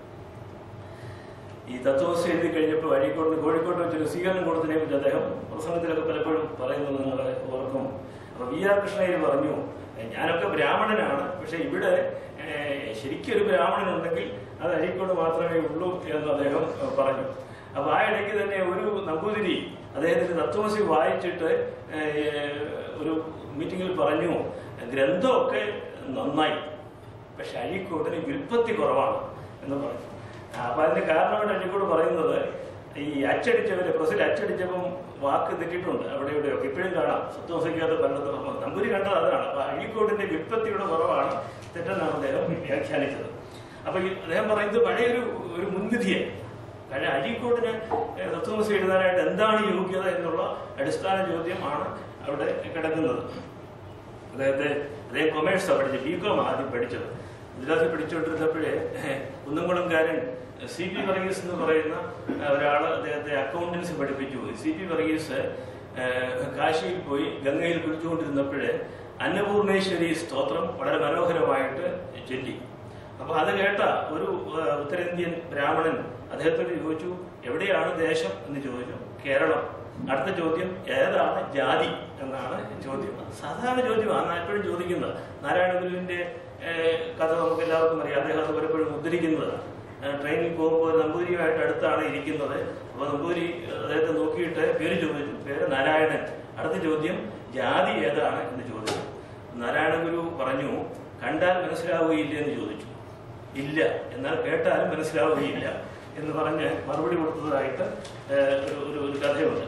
ഈ തത്വമസി എഴുതി കഴിഞ്ഞപ്പോൾ അഴീക്കോട് കോഴിക്കോട്ട് വെച്ചൊരു സ്വീകരണം കൊടുത്തതിനെ കുറിച്ച് അദ്ദേഹം പ്രസംഗത്തിലൊക്കെ പലപ്പോഴും പറയുന്നത് നിങ്ങൾ ഓർക്കും അപ്പൊ വി ആർ കൃഷ്ണയിൽ പറഞ്ഞു ഞാനൊക്കെ ബ്രാഹ്മണനാണ് പക്ഷെ ഇവിടെ ഏഹ്, ശരിക്കൊരു ബ്രാഹ്മണൻ ഉണ്ടെങ്കിൽ അത് അഴീക്കോട് മാത്രമേ ഉള്ളൂ എന്ന് അദ്ദേഹം ഏഹ്, പറഞ്ഞു അപ്പൊ ആ ഇടയ്ക്ക് തന്നെ ഒരു നമ്പൂതിരി അദ്ദേഹത്തിന്റെ തത്വമസി വായിച്ചിട്ട് ഏഹ്, ഒരു മീറ്റിംഗിൽ പറഞ്ഞു ഗ്രന്ഥമൊക്കെ നന്നായി പക്ഷെ അഴീക്കോട്ടിന് വിൽപ്പത്തി കുറവാണ് എന്ന് പറഞ്ഞു ആ, അപ്പൊ അതിന്റെ കാരണമായിട്ട് അഴീക്കോട് പറയുന്നത് ഈ അച്ചടിച്ചവര് പ്രസിൽ അച്ചടിച്ചപ്പം വാക്ക് തെറ്റിയിട്ടുണ്ട് അവിടെ ഇവിടെയൊക്കെ ഇപ്പോഴും കാണാം സത്വസിക്കാത്ത പലയിടത്തും നമ്പൂരി കണ്ടത് അതാണ് അപ്പൊ അഴീക്കോട്ടിന്റെ വിൽപ്പത്തിയുടെ കുറവാണ് തെറ്റെന്നാണ് അദ്ദേഹം വ്യാഖ്യാനിച്ചത് അപ്പൊ ഈ അദ്ദേഹം പറയുന്നത് പഴയൊരു ഒരു മുൻവിധിയാണ് കാരണം അഴീക്കോട്ടിന് തത്വമസി എഴുതാനായിട്ട് എന്താണ് യോഗ്യത എന്നുള്ള അടിസ്ഥാന ചോദ്യമാണ് അവിടെ കിടക്കുന്നത് അദ്ദേഹത്തെ അദ്ദേഹം കൊമേഴ്സാണ് പഠിച്ചത് ബി കോം ആദ്യം പഠിച്ചത് ഗുജറാത്തിൽ പഠിച്ചുകൊണ്ടിരുന്നപ്പോഴേ കുന്നംകുളംകാരൻ സി പി വർഗീസ് എന്ന് പറയുന്ന ഒരാൾ അദ്ദേഹത്തെ അക്കൗണ്ടൻസി പഠിപ്പിച്ചു പോയി സി പി വർഗീസ് ഏഹ്, കാശിയിൽ പോയി ഗംഗയിൽ കുളിച്ചുകൊണ്ടിരുന്നപ്പോഴേ അന്നപൂർണേശ്വരി സ്തോത്രം വളരെ മനോഹരമായിട്ട് ചൊല്ലി അപ്പൊ അത് കേട്ട ഒരു ഏഹ്, ഉത്തരേന്ത്യൻ ബ്രാഹ്മണൻ അദ്ദേഹത്തോട് ചോദിച്ചു എവിടെയാണ് ദേശം എന്ന് ചോദിച്ചു കേരളം അടുത്ത ചോദ്യം ഏതാണ് ജാതി എന്നാണ് ചോദ്യം സാധാരണ ചോദ്യമാണ് എപ്പോഴും ചോദിക്കുന്നത് നാരായണ ഗുരുവിന്റെ ഏഹ്, കഥ നമുക്ക് എല്ലാവർക്കും അറിയാം അദ്ദേഹം അത് പലപ്പോഴും ഉദ്ധരിക്കുന്നതാണ് ഏഹ്, ട്രെയിനിൽ പോകുമ്പോൾ ഒരു നമ്പൂതിരിയുമായിട്ട് അടുത്താണ് ഇരിക്കുന്നത് അപ്പൊ നമ്പൂരി അദ്ദേഹത്തെ നോക്കിയിട്ട് പേര് ചോദിച്ചു പേര് നാരായണൻ അടുത്ത ചോദ്യം ജാതി ഏതാണ് എന്ന് ചോദിച്ചു നാരായണ ഗുരു പറഞ്ഞു കണ്ടാൽ മനസ്സിലാവുകയില്ല എന്ന് ചോദിച്ചു ഇല്ല എന്നാൽ കേട്ടാലും മനസ്സിലാവുകയില്ല എന്ന് പറഞ്ഞ് മറുപടി കൊടുത്തതായിട്ട് ഏഹ്, ഒരു ഒരു ഒരു കഥയുണ്ട്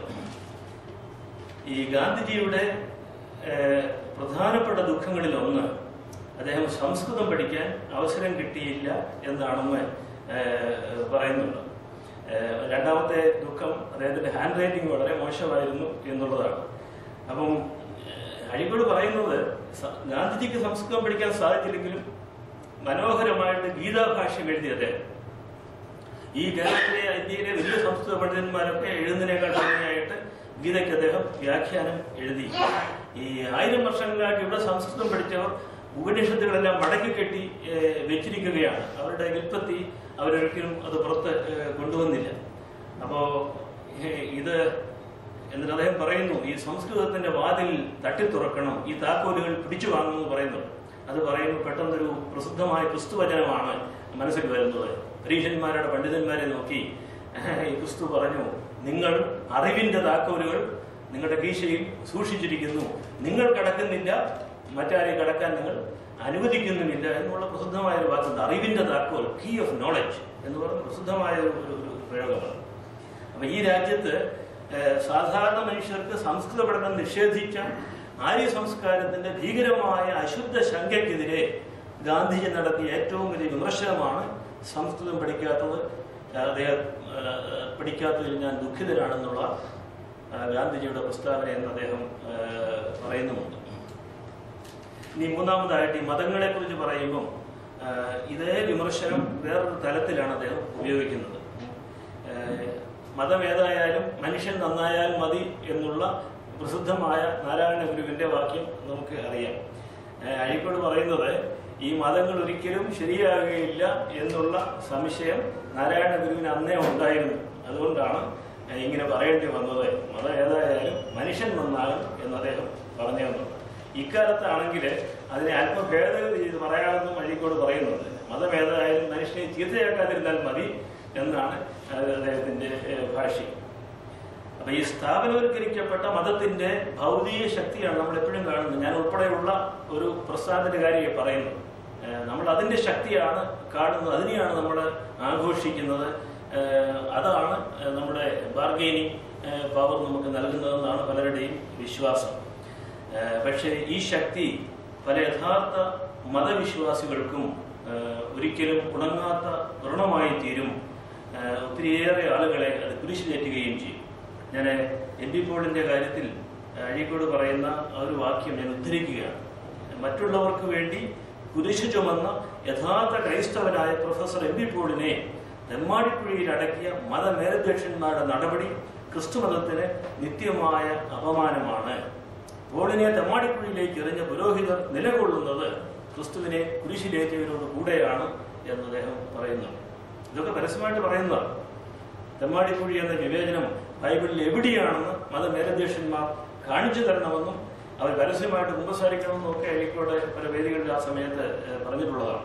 ഈ ഗാന്ധിജിയുടെ ഏഹ്, പ്രധാനപ്പെട്ട ദുഃഖങ്ങളിൽ ഒന്ന് അദ്ദേഹം സംസ്കൃതം പഠിക്കാൻ അവസരം കിട്ടിയില്ല എന്നാണെന്ന് ഏഹ്, പറയുന്നുണ്ട് ഏഹ്, രണ്ടാമത്തെ ദുഃഖം അദ്ദേഹത്തിന്റെ ഹാൻഡ് റൈറ്റിംഗ് വളരെ മോശമായിരുന്നു എന്നുള്ളതാണ് അപ്പം ഏഹ്, അഴീക്കോട് പറയുന്നത് സ- ഗാന്ധിജിക്ക് സംസ്കൃതം പഠിക്കാൻ സാധിച്ചില്ലെങ്കിലും മനോഹരമായിട്ട് ഗീതാഭാഷ്യം എഴുതിയ അദ്ദേഹം ഈ കേരളത്തിലെ ഇന്ത്യയിലെ വലിയ സംസ്കൃത പണ്ഡിതന്മാരൊക്കെ എഴുതുന്നതിനേക്കാൾ ഭംഗിയായിട്ട് ഗീതയ്ക്ക് അദ്ദേഹം വ്യാഖ്യാനം എഴുതി ഈ ആയിരം വർഷങ്ങളായിട്ട് ഇവിടെ സംസ്കൃതം പഠിച്ചവർ ഉപനിഷത്തുകളെല്ലാം മടക്കി കെട്ടി ഏഹ്, വെച്ചിരിക്കുകയാണ് അവരുടെ വിൽപ്പത്തി അവരൊരിക്കലും അത് പുറത്ത് ഏഹ്, കൊണ്ടുവന്നില്ല അപ്പോ ഏഹ്, ഇത് എന്നിട്ട് അദ്ദേഹം പറയുന്നു ഈ സംസ്കൃതത്തിന്റെ വാതിൽ തട്ടി തുറക്കണം ഈ താക്കോലുകൾ പിടിച്ചു വാങ്ങുമെന്ന് പറയുന്നു അത് പറയുമ്പോൾ പെട്ടെന്നൊരു പ്രസിദ്ധമായ ക്രിസ്തുവചനമാണ് മനസ്സിൽ വരുന്നത് പരീക്ഷന്മാരുടെ പണ്ഡിതന്മാരെ നോക്കി ഈ ക്രിസ്തു പറഞ്ഞു നിങ്ങൾ അറിവിന്റെ താക്കോലുകൾ നിങ്ങളുടെ കീശയിൽ സൂക്ഷിച്ചിരിക്കുന്നു നിങ്ങൾ കടക്കുന്നില്ല മറ്റാരെ കടക്കാൻ നിങ്ങൾ അനുവദിക്കുന്നുമില്ല എന്നുള്ള പ്രസിദ്ധമായ ഒരു വാക്കുണ്ട് അറിവിന്റെ താക്കോൽ കീ ഓഫ് നോളജ് എന്ന് പറഞ്ഞ പ്രസിദ്ധമായ ഒരു ഒരു- ഒരു പ്രയോഗമാണ് അപ്പൊ ഈ രാജ്യത്ത് ഏഹ്, സാധാരണ മനുഷ്യർക്ക് സംസ്കൃത പഠനം നിഷേധിച്ച ആര്യ സംസ്കാരത്തിന്റെ ഭീകരമായ അശുദ്ധ ശങ്കയ്ക്കെതിരെ ഗാന്ധിജി നടത്തിയ ഏറ്റവും വലിയ വിമർശനമാണ് സംസ്കൃതം പഠിക്കാത്തത് അദ്ദേഹം ഏഹ്, പഠിക്കാത്തതിൽ ഞാൻ ദുഃഖിതരാണെന്നുള്ള ഏഹ്, ഗാന്ധിജിയുടെ പ്രസ്താവന എന്ന് അദ്ദേഹം ഏഹ്, പറയുന്നുമുണ്ട് ഇനി മൂന്നാമതായിട്ട് ഈ മതങ്ങളെ കുറിച്ച് പറയുമ്പം ആ, ഇതേ വിമർശനം വേറൊരു തലത്തിലാണ് അദ്ദേഹം ഉപയോഗിക്കുന്നത് ഏഹ് മതം ഏതായാലും മനുഷ്യൻ നന്നായാൽ മതി എന്നുള്ള പ്രസിദ്ധമായ നാരായണ ഗുരുവിന്റെ വാക്യം നമുക്ക് അറിയാം ഏഹ് അഴീക്കോട് പറയുന്നത് ഈ മതങ്ങൾ ഒരിക്കലും ശരിയാകുകയില്ല എന്നുള്ള സംശയം നാരായണ ഗുരുവിന് അന്നേ ഉണ്ടായിരുന്നു അതുകൊണ്ടാണ് ഏഹ് ഇങ്ങനെ പറയേണ്ടി വന്നത് മതം ഏതായാലും മനുഷ്യൻ നന്നാകും എന്ന് അദ്ദേഹം പറഞ്ഞു തന്നത് ഇക്കാലത്താണെങ്കിൽ അതിനെ അല്പം ഭേദഗതി ചെയ്ത് പറയാമെന്നും അഴീക്കോട് പറയുന്നുണ്ട് മതം ഏതായാലും മനുഷ്യനെ ചീത്തയാക്കാതിരുന്നാൽ മതി എന്നാണ് അത് അദ്ദേഹത്തിന്റെ ഏഹ്, ഭാഷ്യം അപ്പൊ ഈ സ്ഥാപനവൽക്കരിക്കപ്പെട്ട മതത്തിന്റെ ഭൗതിക ശക്തിയാണ് നമ്മൾ എപ്പോഴും കാണുന്നത് ഞാൻ ഉൾപ്പെടെയുള്ള ഒരു പ്രസ്ഥാനത്തിന്റെ കാര്യമേ പറയുന്നു ഏഹ്, നമ്മൾ അതിന്റെ ശക്തിയാണ് കാണുന്നത് അതിനെയാണ് നമ്മൾ ആഘോഷിക്കുന്നത് ഏഹ്, അതാണ് ഏഹ്, നമ്മുടെ ബാർഗെയിനിങ് പവർ നമുക്ക് നൽകുന്നതെന്നാണ് പലരുടെയും വിശ്വാസം ഏഹ്, പക്ഷേ ഈ ശക്തി പല യഥാർത്ഥ മതവിശ്വാസികൾക്കും ഏഹ്, ഒരിക്കലും ഉണങ്ങാത്ത വ്രണമായി തീരും ഏഹ്, ഒത്തിരിയേറെ ആളുകളെ അത് കുരിശിലേറ്റുകയും ചെയ്യും ഞാൻ എൻ ഡി പോളിന്റെ കാര്യത്തിൽ ഏഹ്, അഴീക്കോട് പറയുന്ന ആ ഒരു വാക്യം ഞാൻ ഉദ്ധരിക്കുകയാണ് മറ്റുള്ളവർക്ക് വേണ്ടി കുരിശു ചുമന്ന യഥാർത്ഥ ക്രൈസ്തവനായ പ്രൊഫസർ എം പി പോളിനെ തെമ്മാടിക്കുഴിയിൽ അടക്കിയ മതമേലധ്യക്ഷന്മാരുടെ നടപടി ക്രിസ്തുമതത്തിന് നിത്യമായ അപമാനമാണ് പോളിനെ തെമ്മാടിക്കുഴിയിലേക്ക് എറിഞ്ഞ പുരോഹിതർ നിലകൊള്ളുന്നത് ക്രിസ്തുവിനെ കുരിശിലേറ്റിയവരോട് കൂടെയാണ് എന്ന് അദ്ദേഹം പറയുന്നു ഇതൊക്കെ പരസ്യമായിട്ട് പറയുന്നതാണ് തെമ്മാടിക്കുഴി എന്ന വിവേചനം ബൈബിളിൽ എവിടെയാണെന്ന് മതമേലധ്യക്ഷന്മാർ കാണിച്ചു തരണമെന്നും അവർ പരസ്യമായിട്ട് കുമ്പസാരിക്കണമെന്നും ഒക്കെ അഴിക്കോടെ പല വേദികളിൽ ആ സമയത്ത് ഏഹ്, പറഞ്ഞിട്ടുള്ളതാണ്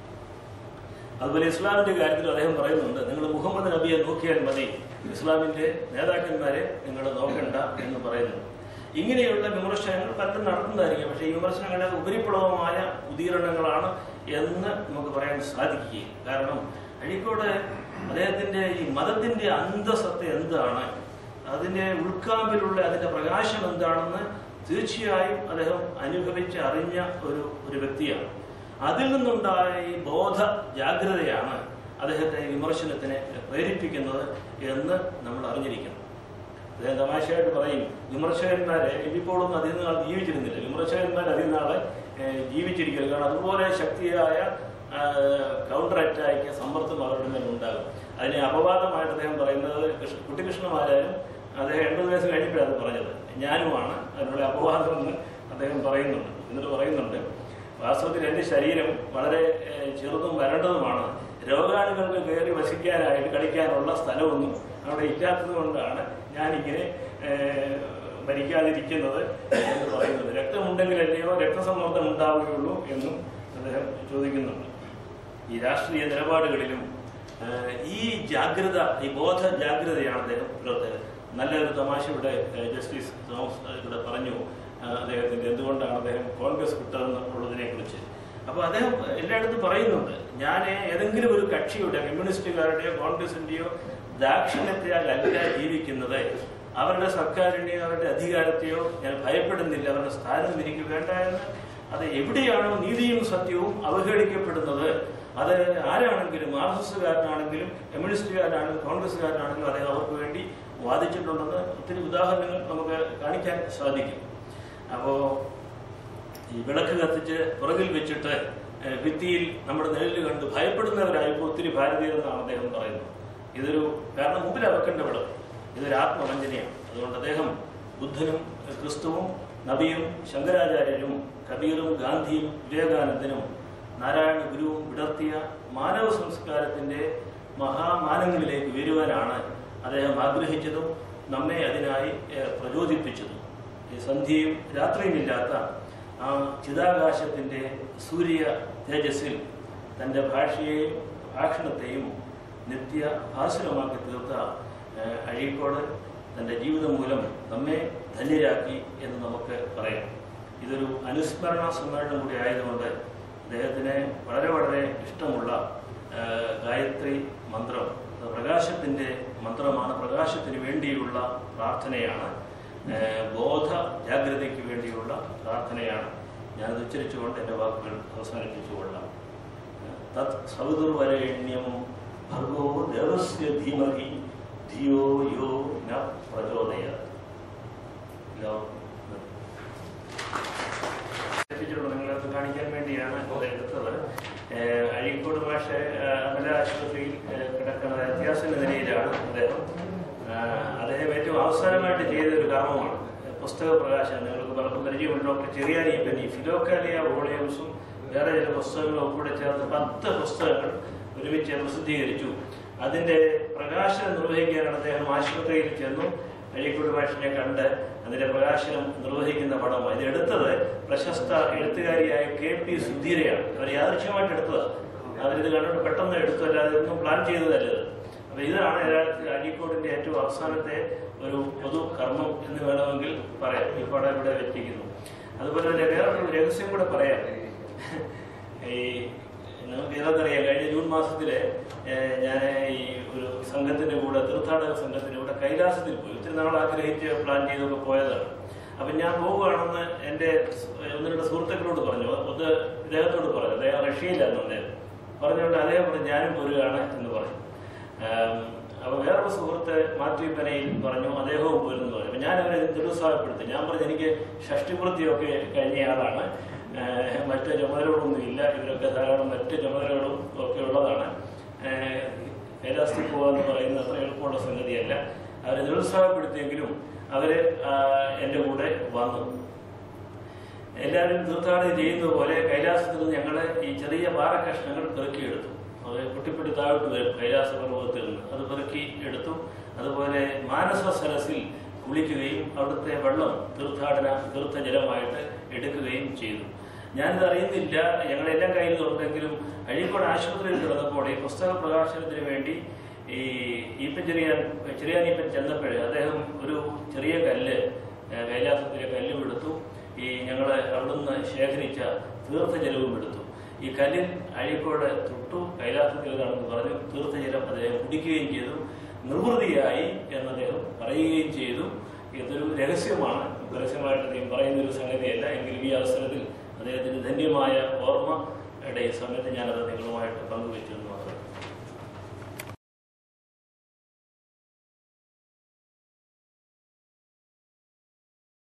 അതുപോലെ ഇസ്ലാമിന്റെ കാര്യത്തിൽ അദ്ദേഹം പറയുന്നുണ്ട് നിങ്ങൾ മുഹമ്മദ് നബിയെ നോക്കിയാൽ മതി ഇസ്ലാമിന്റെ നേതാക്കന്മാരെ നിങ്ങൾ നോക്കണ്ട എന്ന് പറയുന്നു ഇങ്ങനെയുള്ള വിമർശനങ്ങൾ പലരും നടത്തുന്നതായിരിക്കും പക്ഷേ ഈ വിമർശനങ്ങളുടെ ഉപരിപ്ലവമായ ഉദീരണങ്ങളാണ് എന്ന് നമുക്ക് പറയാൻ സാധിക്കുകയും കാരണം അഴീക്കോട് അദ്ദേഹത്തിന്റെ ഈ മതത്തിന്റെ അന്തസത്ത എന്താണ് അതിന്റെ ഉൾക്കാമ്പിലുള്ള അതിന്റെ പ്രകാശം എന്താണെന്ന് തീർച്ചയായും അദ്ദേഹം അനുഭവിച്ച് അറിഞ്ഞ ഒരു ഒരു വ്യക്തിയാണ് അതിൽ നിന്നുണ്ടായ ഈ ബോധ ജാഗ്രതയാണ് അദ്ദേഹത്തെ ഈ വിമർശനത്തിന് പ്രേരിപ്പിക്കുന്നത് എന്ന് നമ്മൾ അറിഞ്ഞിരിക്കണം അദ്ദേഹം തമാശയായിട്ട് പറയും വിമർശകന്മാരെ ഇപ്പോഴൊന്നും അധികം നാൾ ജീവിച്ചിരുന്നില്ല വിമർശകന്മാർ അധികം നാളെ ഏഹ്, ജീവിച്ചിരിക്കില്ല കാരണം അതുപോലെ ശക്തിയായ കൗണ്ടർ അറ്റാക്ക് സമ്മർദ്ദം അവരുടെ മേൽ ഉണ്ടാകും അതിനെ അപവാദമായിട്ട് അദ്ദേഹം പറയുന്നത് കൃഷ്ണ- കുട്ടിക്കൃഷ്ണമാരായാലും അദ്ദേഹം എൺപത് വയസ്സ് കഴിഞ്ഞപ്പോഴാണ് അത് പറഞ്ഞത് ഞാനുമാണ് അതിനുള്ള അപവാദം എന്ന് അദ്ദേഹം പറയുന്നുണ്ട് എന്നിട്ട് പറയുന്നുണ്ട് വാസ്തവത്തിൽ എൻ്റെ ശരീരം വളരെ ഏഹ്, ചെറുതും വരണ്ടതുമാണ് രോഗാണുക്കൾക്ക് കയറി വസിക്കാനായിട്ട് കളിക്കാനുള്ള സ്ഥലമൊന്നും അവിടെ ഇല്ലാത്തത് കൊണ്ടാണ് ഞാനിങ്ങനെ ഏഹ്, മരിക്കാതിരിക്കുന്നത് എന്ന് പറയുന്നത് രക്തമുണ്ടെങ്കിലല്ലയോ രക്തസമ്മർദ്ദം ഉണ്ടാവുകയുള്ളൂ എന്നും അദ്ദേഹം ചോദിക്കുന്നുണ്ട് ഈ രാഷ്ട്രീയ നിലപാടുകളിലും ഏഹ്, ഈ ജാഗ്രത ഈ ബോധ ജാഗ്രതയാണ് അദ്ദേഹം പുലർത്തുന്നത് നല്ലൊരു തമാശ ഇവിടെ ഏഹ്, ജസ്റ്റിസ് തോമസ് ഇവിടെ പറഞ്ഞു ഏഹ്, അദ്ദേഹത്തിന്റെ എന്തുകൊണ്ടാണ് അദ്ദേഹം കോൺഗ്രസ് വിട്ടതെന്നുള്ളതിനെ കുറിച്ച് അപ്പൊ അദ്ദേഹം എല്ലായിടത്തും പറയുന്നുണ്ട് ഞാൻ ഏതെങ്കിലും ഒരു കക്ഷിയുടെ കമ്മ്യൂണിസ്റ്റുകാരുടെയോ കോൺഗ്രസിന്റെയോ ദാക്ഷിണ്യത്താൽ അല്ല ജീവിക്കുന്നത് അവരുടെ സർക്കാരിന്റെയോ അവരുടെ അധികാരത്തെയോ ഞാൻ ഭയപ്പെടുന്നില്ല അവരുടെ സ്ഥാനം എനിക്ക് വേണ്ട എന്ന് അത് എവിടെയാണോ നീതിയും സത്യവും അവഹേളിക്കപ്പെടുന്നത് അത് ആരാണെങ്കിലും ആർ എസ് എസ്സുകാരനാണെങ്കിലും കമ്മ്യൂണിസ്റ്റുകാരനാണെങ്കിലും കോൺഗ്രസ്സുകാരനാണെങ്കിലും അദ്ദേഹം അവർക്ക് വേണ്ടി വാദിച്ചിട്ടുണ്ടെന്ന് ഒത്തിരി ഉദാഹരണങ്ങൾ നമുക്ക് കാണിക്കാൻ സാധിക്കും അപ്പോ ഈ വിളക്ക് കത്തിച്ച് പുറകിൽ വെച്ചിട്ട് ഏഹ്, ഭിത്തിയിൽ നമ്മുടെ നിഴല് കണ്ട് ഭയപ്പെടുന്നവരായപ്പോൾ ഒത്തിരി ഭാരതീയരെന്നാണ് അദ്ദേഹം പറയുന്നത് ഇതൊരു കാരണം മുമ്പിൽ വെക്കേണ്ട വിളക്ക് ഇതൊരു ആത്മവഞ്ചനയാണ് അതുകൊണ്ട് അദ്ദേഹം ബുദ്ധനും ഏഹ്, ക്രിസ്തുവും നബിയും ശങ്കരാചാര്യരും കബീറും ഗാന്ധിയും വിവേകാനന്ദനും നാരായണ ഗുരുവും വിടർത്തിയ മാനവ സംസ്കാരത്തിന്റെ മഹാമാനങ്ങളിലേക്ക് വരുവാനാണ് അദ്ദേഹം ആഗ്രഹിച്ചതും നമ്മെ അതിനായി ഏഹ്, പ്രചോദിപ്പിച്ചതും ഈ സന്ധ്യയും രാത്രിയുമില്ലാത്ത ആ ചിതാകാശത്തിന്റെ സൂര്യ തേജസ്സിൽ തന്റെ ഭാഷയെയും ഭാഷണത്തെയും നിത്യ ഭാസുരമാക്കി തീർത്ത ഏഹ്, അഴീക്കോട് തന്റെ ജീവിതം മൂലം നമ്മെ ധന്യരാക്കി എന്ന് നമുക്ക് പറയാം ഇതൊരു അനുസ്മരണ സമ്മേളനം കൂടി ആയതുകൊണ്ട് അദ്ദേഹത്തിന് വളരെ വളരെ ഇഷ്ടമുള്ള ഏഹ്, ഗായത്രി മന്ത്രം അത് പ്രകാശത്തിന്റെ മന്ത്രമാണ് പ്രകാശത്തിന് വേണ്ടിയുള്ള പ്രാർത്ഥനയാണ് ഏഹ്, ബോധ ജാഗ്രതയ്ക്ക് വേണ്ടിയുള്ള പ്രാർത്ഥനയാണ് ഞാനത് ഉച്ചരിച്ചുകൊണ്ട് എൻ്റെ വാക്കുകൾ അവസാനിപ്പിച്ചുകൊള്ളാം തത് സൗദുർവരേണ്യം ഭർഗോ ദേവസ്യ ധീമഹി ധിയോ യോ ന പ്രചോദയ എല്ലാവർക്കും നന്ദി. ശ്രദ്ധിച്ചിട്ടുണ്ടോ നിങ്ങൾ ദാസൻ എന്ന നിലയിലാണ് അദ്ദേഹം ആ, അദ്ദേഹം ഏറ്റവും അവസാനമായിട്ട് ചെയ്ത ഒരു കർമ്മമാണ് പുസ്തക പ്രകാശനം നിങ്ങൾക്ക് പലർക്കും പരിചയമുണ്ട് ഡോക്ടർ ചെറിയാനിയപ്പൻ ഈ ഫിലോക്കാലിയ വോളിയംസും വേറെ ചില പുസ്തകങ്ങളും ഉൾപ്പെടെ ചേർത്ത് പത്ത് പുസ്തകങ്ങൾ ഒരുമിച്ച് പ്രസിദ്ധീകരിച്ചു അതിന്റെ പ്രകാശനം നിർവഹിക്കാനാണ് അദ്ദേഹം ആശുപത്രിയിൽ ചെന്നു അഴീക്കോട് മാഷിനെ കണ്ട് അതിന്റെ പ്രകാശനം നിർവഹിക്കുന്ന പടം ഇത് എടുത്തത് പ്രശസ്ത എഴുത്തുകാരിയായ കെ പി സുധീരയാണ് അവർ യാദൃശ്യമായിട്ട് എടുത്തതാണ് അവരിത് കണ്ടിട്ട് പെട്ടെന്ന് എടുത്തു അല്ലാതെ ഒന്നും പ്ലാൻ ചെയ്തതല്ല ഇത് അപ്പൊ ഇതാണ് യഥാർത്ഥത്തിൽ അഴീക്കോടിന്റെ ഏറ്റവും അവസാനത്തെ ഒരു പൊതു കർമ്മം എന്ന് വേണമെങ്കിൽ പറയാം ഈ പടം ഇവിടെ വെച്ചിരിക്കുന്നു അതുപോലെ തന്നെ വേറൊരു രഹസ്യം കൂടെ പറയാം ഈ നമുക്ക് ഏതാണെന്നറിയാം കഴിഞ്ഞ ജൂൺ മാസത്തില് ഞാൻ ഈ ഒരു സംഘത്തിന്റെ കൂടെ തീർത്ഥാടക സംഘത്തിന്റെ കൂടെ കൈലാസത്തിൽ പോയി ഒത്തിരി നാൾ ആഗ്രഹിച്ച് പ്ലാൻ ചെയ്തൊക്കെ പോയതാണ് അപ്പൊ ഞാൻ പോവുകയാണെന്ന് എൻ്റെ സ് ഒന്ന് രണ്ട് സുഹൃത്തുക്കളോട് പറഞ്ഞു ഒന്ന് ഇദ്ദേഹത്തോട് പറഞ്ഞു അദ്ദേഹം റഷ്യയിലായിരുന്നു അദ്ദേഹം പറഞ്ഞുകൊണ്ട് അദ്ദേഹം പറഞ്ഞു ഞാനും പോരുകയാണ് എന്ന് പറഞ്ഞു ആം, അപ്പൊ വേറൊരു സുഹൃത്ത് മാത്യു പനയിൽ പറഞ്ഞു അദ്ദേഹവും പോരുന്നു പറഞ്ഞു അപ്പൊ ഞാൻ അവരെ നിരുത്സാഹപ്പെടുത്തി ഞാൻ പറഞ്ഞു എനിക്ക് ഷഷ്ടിപൂർത്തിയൊക്കെ കഴിഞ്ഞ ആളാണ് ഏഹ് മറ്റ് ചുമതലകളൊന്നും ഇല്ല ഇവരൊക്കെ ധാരാളം മറ്റ് ചുമതലകളും ഒക്കെ ഉള്ളതാണ് ഏഹ് കൈലാസത്തിൽ പോകുക എന്ന് പറയുന്നത് അത്ര എളുപ്പമുള്ള സംഗതിയല്ല അവരെ നിരുത്സാഹപ്പെടുത്തിയെങ്കിലും അവര് ആ, എൻ്റെ കൂടെ വന്നു എല്ലാവരും തീർത്ഥാടനം ചെയ്യുന്നത് പോലെ കൈലാസത്തിൽ നിന്ന് ഞങ്ങൾ ഈ ചെറിയ പാറക്കഷ്ണങ്ങൾ പെറുക്കിയെടുത്തു അത് പൊട്ടിപ്പൊട്ടി താഴോട്ട് വരും കൈലാസ പർവ്വതത്തിൽ നിന്ന് അത് പെറുക്കി എടുത്തു അതുപോലെ മാനസ സരസിൽ കുളിക്കുകയും അവിടുത്തെ വെള്ളം തീർത്ഥാടന തീർത്ഥജലമായിട്ട് എടുക്കുകയും ചെയ്തു ഞാനിത് അറിയുന്നില്ല ഞങ്ങളെല്ലാം കയ്യിൽ ഉണ്ടെങ്കിലും അഴീക്കോട് ആശുപത്രിയിൽ കിടന്നപ്പോൾ ഈ പുസ്തക പ്രകാശനത്തിന് വേണ്ടി ഈ ഈപ്പൻ ചെറിയാൻ ചെറിയാനീപ്പൻ ചെന്നപ്പോഴേ അദ്ദേഹം ഒരു ചെറിയ കല്ല് ഏഹ് കൈലാസത്തിലെ കല്ലും എടുത്തു ഈ ഞങ്ങൾ അവിടുന്ന് ശേഖരിച്ച തീർത്ഥജലവും എടുത്തു ഈ കല്ലിൽ അഴീക്കോട് തൊട്ടു കൈലാസത്തിലേതാണെന്ന് പറഞ്ഞു തീർത്ഥജലം അദ്ദേഹം കുടിക്കുകയും ചെയ്തു നിർവൃതിയായി എന്ന് അദ്ദേഹം പറയുകയും ചെയ്തു ഇതൊരു രഹസ്യമാണ് രഹസ്യമായിട്ട് അദ്ദേഹം പറയുന്ന ഒരു സംഗതിയല്ല എങ്കിലും ഈ അവസരത്തിൽ അദ്ദേഹത്തിന് ധന്യമായ ഓർമ്മയുടെ ഈ സമയത്ത് ഞാനത് നിങ്ങളുമായിട്ട് പങ്കുവെച്ചു എന്ന് മാത്രം